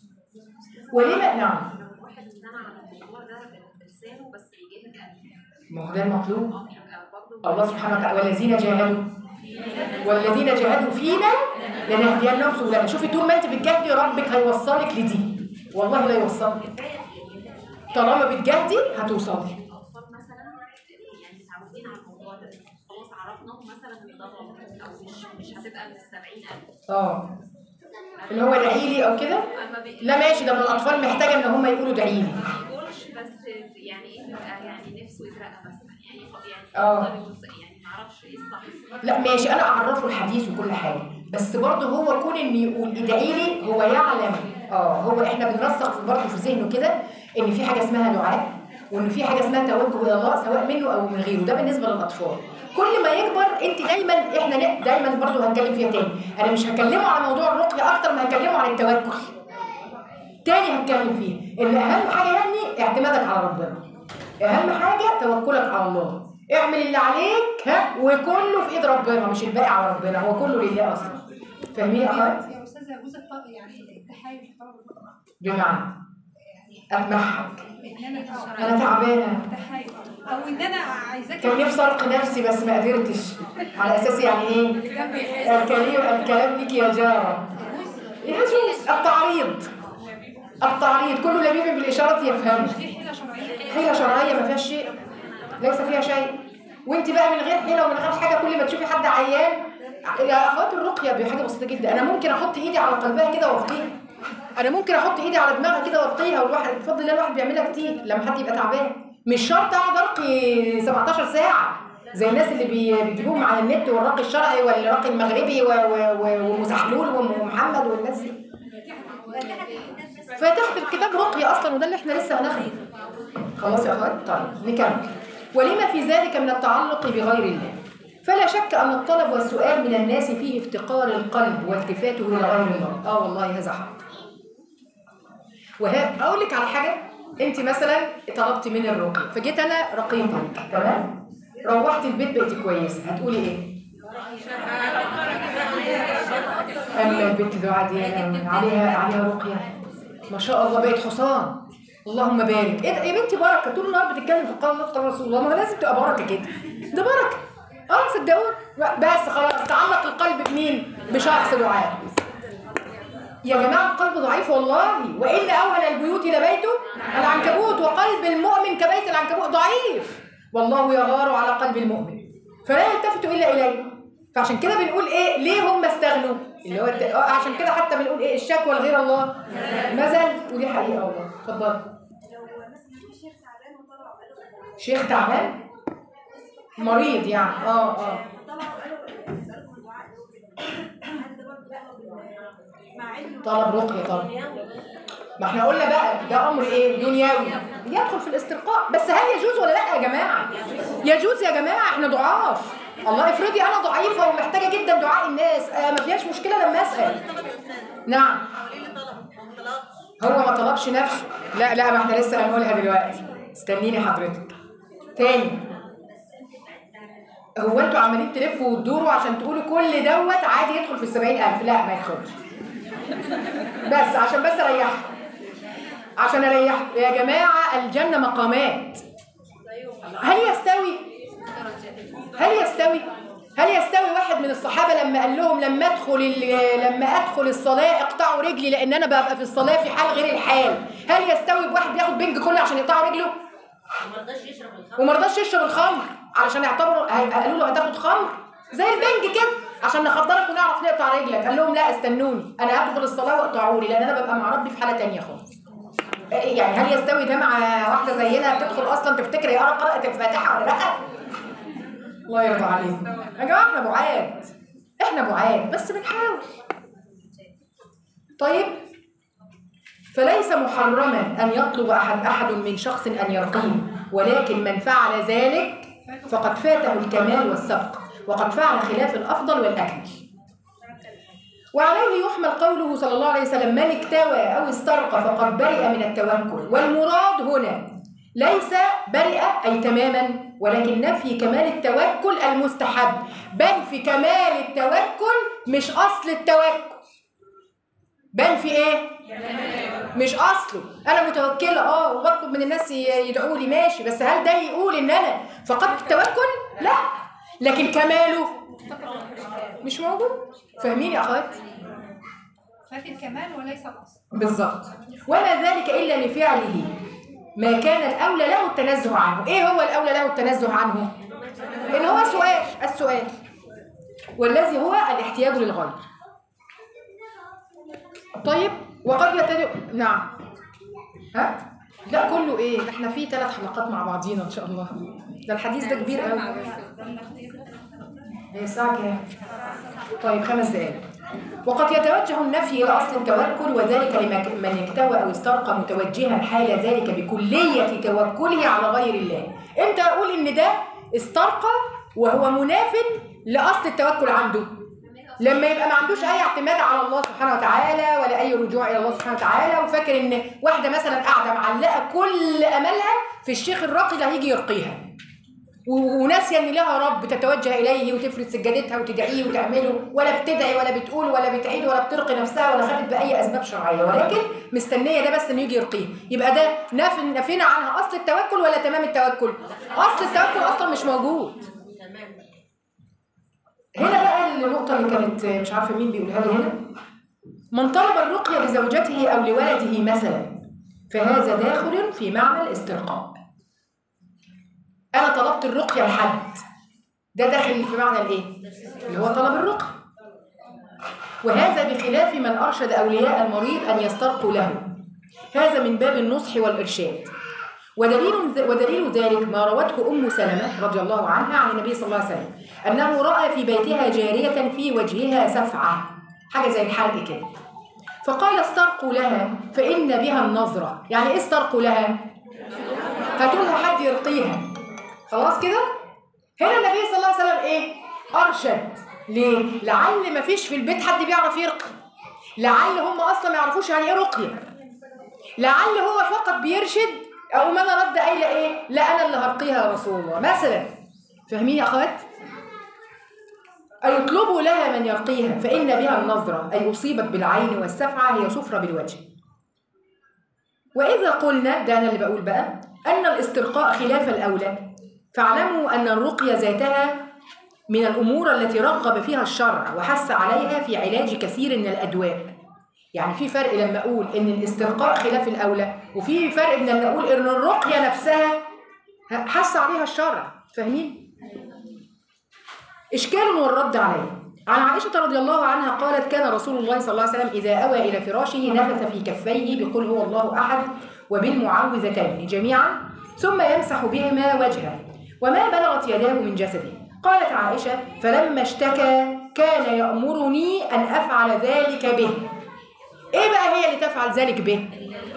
ولما نعم واحد امتنع عن الموضوع ده بلسانه بس بيجاهد قلبه ما هو ده المطلوب يبقى برضه الله سبحانه وتعالى والذين جاهدوا والذين جاهدوا فينا لنهدينهم سبلنا شوفي طول ما انت بتجاهدي ربك هيوصلك لدي والله لا يوصلك طالما بتجاهدي هتوصلي الاطفال مثلا يعني متعودين على الموضوع ده خلاص عرفناهم مثلا ان ده غلط او مش مش هتبقى من السبعين ألف اه اللي هو ادعي لي او كده اما بي- لا ماشي ده من الاطفال محتاجه ان هم يقولوا ادعي لي ما بيقولش بس يعني ايه بيبقى يعني نفسه يسرقها مثلا يعني ف- آه. يعني يفضل يوص- يعني ما اعرفش ايه الصح لا ماشي انا اعرفه الحديث وكل حاجه بس برضه هو كون ان يقول ادعي لي هو يعلم اه هو احنا بنرسخ في برضه في ذهنه كده ان في حاجه اسمها دعاء وان في حاجه اسمها توجه الى الله سواء منه او من غيره ده بالنسبه للاطفال كل ما يكبر انت دايما احنا ن- دايما برضه هنتكلم فيها تاني انا مش هكلمه على موضوع الرقيه اكتر ما هكلمه عن التوكل تاني هتكلم فيه ان اهم حاجه يا ابني اعتمادك على ربنا اهم حاجه توكلك على الله اعمل اللي عليك ها وكله في ايد ربنا مش الباقي على ربنا هو كله لله اصلا فاهمين يا اخوات يا استاذه يجوز الط- يعني التحايل في طلب الرقعه بمعنى اتمحك ان انا انا تعبانه التحايل او ان انا عايزاك كان نفسي ارق نفسي بس ما قدرتش على اساس يعني ايه الكلام الكلام ليك يا جاره يجوز التعريض التعريض كل لبيب بالاشاره يفهمه دي حيله شرعيه حيلة شرعية ما فيهاش شيء ليس فيها شيء وانت بقى من غير حيلة ومن غير حاجة كل ما تشوفي حد عيان يا اخوات الرقية بحاجة بسيطة جدا انا ممكن احط ايدي على قلبها كده وارقيها انا ممكن احط ايدي على دماغها كده وارقيها والواحد بفضل الله الواحد بيعملها كتير لما حد يبقى تعبان مش شرط اقعد ارقي 17 ساعة زي الناس اللي بي- بيجيبوهم على النت والراقي الشرعي والراقي المغربي و- و- و- ومزحلول ومحمد والناس دي فتحت الكتاب رقية اصلا وده اللي احنا لسه هناخده خلاص يا اخوات طيب نكمل ولما في ذلك من التعلق بغير الله فلا شك ان الطلب والسؤال من الناس فيه افتقار القلب والتفاته الى غير الله اه والله هذا حق وها اقول لك على حاجه انت مثلا طلبتي مني الرقيه فجيت انا رقيتك تمام روحت البيت بقيتي كويسه هتقولي ايه اما البنت دعاء دي عليها عليها رقيه ما شاء الله بقت حصان اللهم بارك ايه ده يا بنتي بركه طول النهار بتتكلم في قول الله قال رسول الله ما هو لازم تبقى بركه كده ده بركه اه صدقوني بس خلاص تعلق القلب بمين بشخص دعاء يا جماعه القلب ضعيف والله وان اوهن البيوت لبيته العنكبوت وقلب المؤمن كبيت العنكبوت ضعيف والله يغار على قلب المؤمن فلا يلتفت الا اليه فعشان كده بنقول ايه ليه هم استغنوا اللي هو الت- آه، عشان كده حتى بنقول ايه الشكوى لغير الله مازال ودي حقيقه والله اتفضل شيخ تعبان مريض يعني اه اه طلب رقية طلب ما احنا قلنا بقى ده امر ايه دنيوي يدخل في الاسترقاء بس هل يجوز ولا لا يا جماعه يجوز يا جماعه احنا ضعاف الله افرضي انا ضعيفه ومحتاجه جدا دعاء الناس آه ما فيهاش مشكله لما اسال نعم هو ما طلبش نفسه لا لا ما احنا لسه هنقولها دلوقتي استنيني حضرتك تاني هو انتوا عمالين تلفوا وتدوروا عشان تقولوا كل دوت عادي يدخل في السبعين ألف لا ما يدخلش بس عشان بس اريحكم عشان اريحكم يا جماعه الجنه مقامات هل يستوي هل يستوي هل يستوي واحد من الصحابه لما قال لهم لما ادخل ال- لما ادخل الصلاه اقطعوا رجلي لان انا ببقى في الصلاه في حال غير الحال هل يستوي بواحد بياخد بنج كله عشان يقطعوا رجله وما رضاش يشرب الخمر وما رضاش يشرب الخمر علشان يعتبروا هي- قالوا له هتاخد خمر زي البنج كده عشان نخدرك ونعرف نقطع رجلك قال لهم لا استنوني انا هدخل الصلاه واقطعوا لي لان انا ببقى مع ربي في حاله تانية خالص إيه يعني هل يستوي ده مع واحده زينا بتدخل اصلا تفتكر يا قرأ قرأت الفاتحه ولا لا الله يرضى عليكم يا جماعه احنا بعاد احنا بعاد بس بنحاول طيب فليس محرما أن يطلب أحد أحد من شخص أن يرقيه ولكن من فعل ذلك فقد فاته الكمال والسبق وقد فعل خلاف الأفضل والأكمل وعليه يحمل قوله صلى الله عليه وسلم من اكتوى أو استرقى فقد برئ من التوكل والمراد هنا ليس برئ أي تماما ولكن نفي كمال التوكل المستحب بل في كمال التوكل مش أصل التوكل بل في إيه؟ مش أصله أنا متوكلة أه وبطلب من الناس ي- يدعوا لي ماشي بس هل ده يقول إن أنا فقدت التوكل؟ لا لكن كماله مش موجود فاهمين يا أخوات؟ فات الكمال وليس الاصل بالظبط وما ذلك إلا لفعله ما كان الأولى له التنزه عنه إيه هو الأولى له التنزه عنه إن هو سؤال السؤال والذي هو الاحتياج للغير طيب وقد يتجه نعم ها لا كله ايه ده احنا في ثلاث حلقات مع بعضينا ان شاء الله ده الحديث ده كبير قوي هي الساعه كام طيب خمس دقائق وقد يتوجه النفي إلى أصل التوكل وذلك لمن اكتوى أو استرقى متوجها حال ذلك بكلية توكله على غير الله إمتى أقول إن ده استرقى وهو مناف لأصل التوكل عنده لما يبقى ما عندوش أي اعتماد على الله سبحانه وتعالى ولا أي رجوع إلى الله سبحانه وتعالى وفاكر إن واحدة مثلا قاعدة معلقة كل أملها في الشيخ الراقي اللي هيجي يرقيها و- وناسيه ان لها رب تتوجه اليه وتفرد سجادتها وتدعيه وتعمله ولا بتدعي ولا بتقول ولا بتعيد ولا بترقي نفسها ولا خدت باي اسباب شرعيه ولكن مستنيه ده بس انه يجي يرقيه يبقى ده نف- نفينا عنها اصل التوكل ولا تمام التوكل اصل التوكل اصلا مش موجود تمام هنا بقى النقطه اللي كانت مش عارفه مين بيقولها لي هنا من طلب الرقيه لزوجته او لولده مثلا فهذا داخل في معنى الاسترقاء انا طلبت الرقيه لحد ده داخل في معنى الايه اللي هو طلب الرقيه وهذا بخلاف من ارشد اولياء المريض ان يسترقوا له هذا من باب النصح والارشاد ودليل ودليل ذلك ما روته ام سلمه رضي الله عنها عن النبي صلى الله عليه وسلم انه راى في بيتها جاريه في وجهها سفعه حاجه زي الحرق كده فقال استرقوا لها فان بها النظره يعني ايه استرقوا لها هاتوا لها حد يرقيها خلاص كده هنا النبي صلى الله عليه وسلم ايه ارشد ليه لعل ما فيش في البيت حد بيعرف يرقي لعل هم اصلا ما يعرفوش يعني ايه رقيه لعل هو فقط بيرشد او ما انا رد قايله ايه لا انا اللي هرقيها يا رسول الله مثلا فاهمين يا اخوات أيطلبوا لها من يرقيها فإن بها النظرة أي أصيبت بالعين والسفعة هي صفرة بالوجه وإذا قلنا ده أنا اللي بقول بقى أن الاسترقاء خلاف الأولى فاعلموا أن الرقية ذاتها من الأمور التي رغب فيها الشرع وحث عليها في علاج كثير من الأدواء يعني في فرق لما أقول إن الاسترقاء خلاف الأولى وفي فرق من لما أقول إن الرقية نفسها حث عليها الشرع فاهمين؟ إشكال والرد عليه عن عائشة رضي الله عنها قالت كان رسول الله صلى الله عليه وسلم إذا أوى إلى فراشه نفث في كفيه بقل هو الله أحد وبالمعوذتين جميعا ثم يمسح بهما وجهه وما بلغت يداه من جسده قالت عائشة فلما اشتكى كان يأمرني أن أفعل ذلك به إيه بقى هي اللي تفعل ذلك به؟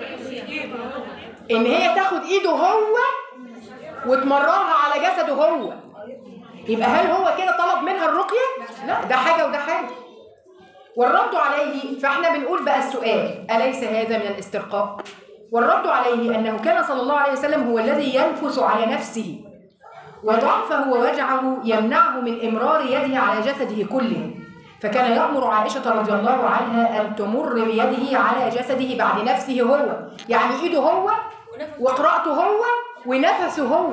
إن هي تاخد إيده هو وتمررها على جسده هو يبقى هل هو كده طلب منها الرقية؟ لا ده حاجة وده حاجة والرد عليه فاحنا بنقول بقى السؤال أليس هذا من الاسترقاء؟ والرد عليه أنه كان صلى الله عليه وسلم هو الذي ينفس على نفسه وضعفه ووجعه يمنعه من إمرار يده على جسده كله فكان يأمر عائشة رضي الله عنها أن تمر بيده على جسده بعد نفسه هو يعني إيده هو وقراءته هو ونفسه هو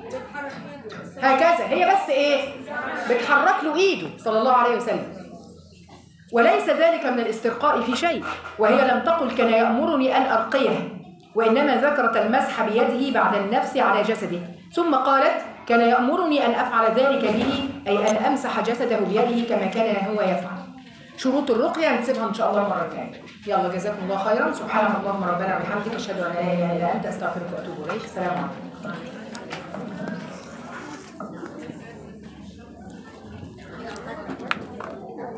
هكذا هي بس ايه بتحرك له ايده صلى الله عليه وسلم وليس ذلك من الاسترقاء في شيء وهي لم تقل كان يأمرني أن أرقيه وإنما ذكرت المسح بيده بعد النفس على جسده ثم قالت كان يأمرني أن أفعل ذلك به أي أن أمسح جسده بيده كما كان هو يفعل شروط الرقية هنسيبها إن شاء الله مرة ثانية يلا جزاكم الله خيرا سبحانك اللهم ربنا وبحمدك أشهد أن لا إله إلا أنت أستغفرك وأتوب إليك السلام عليكم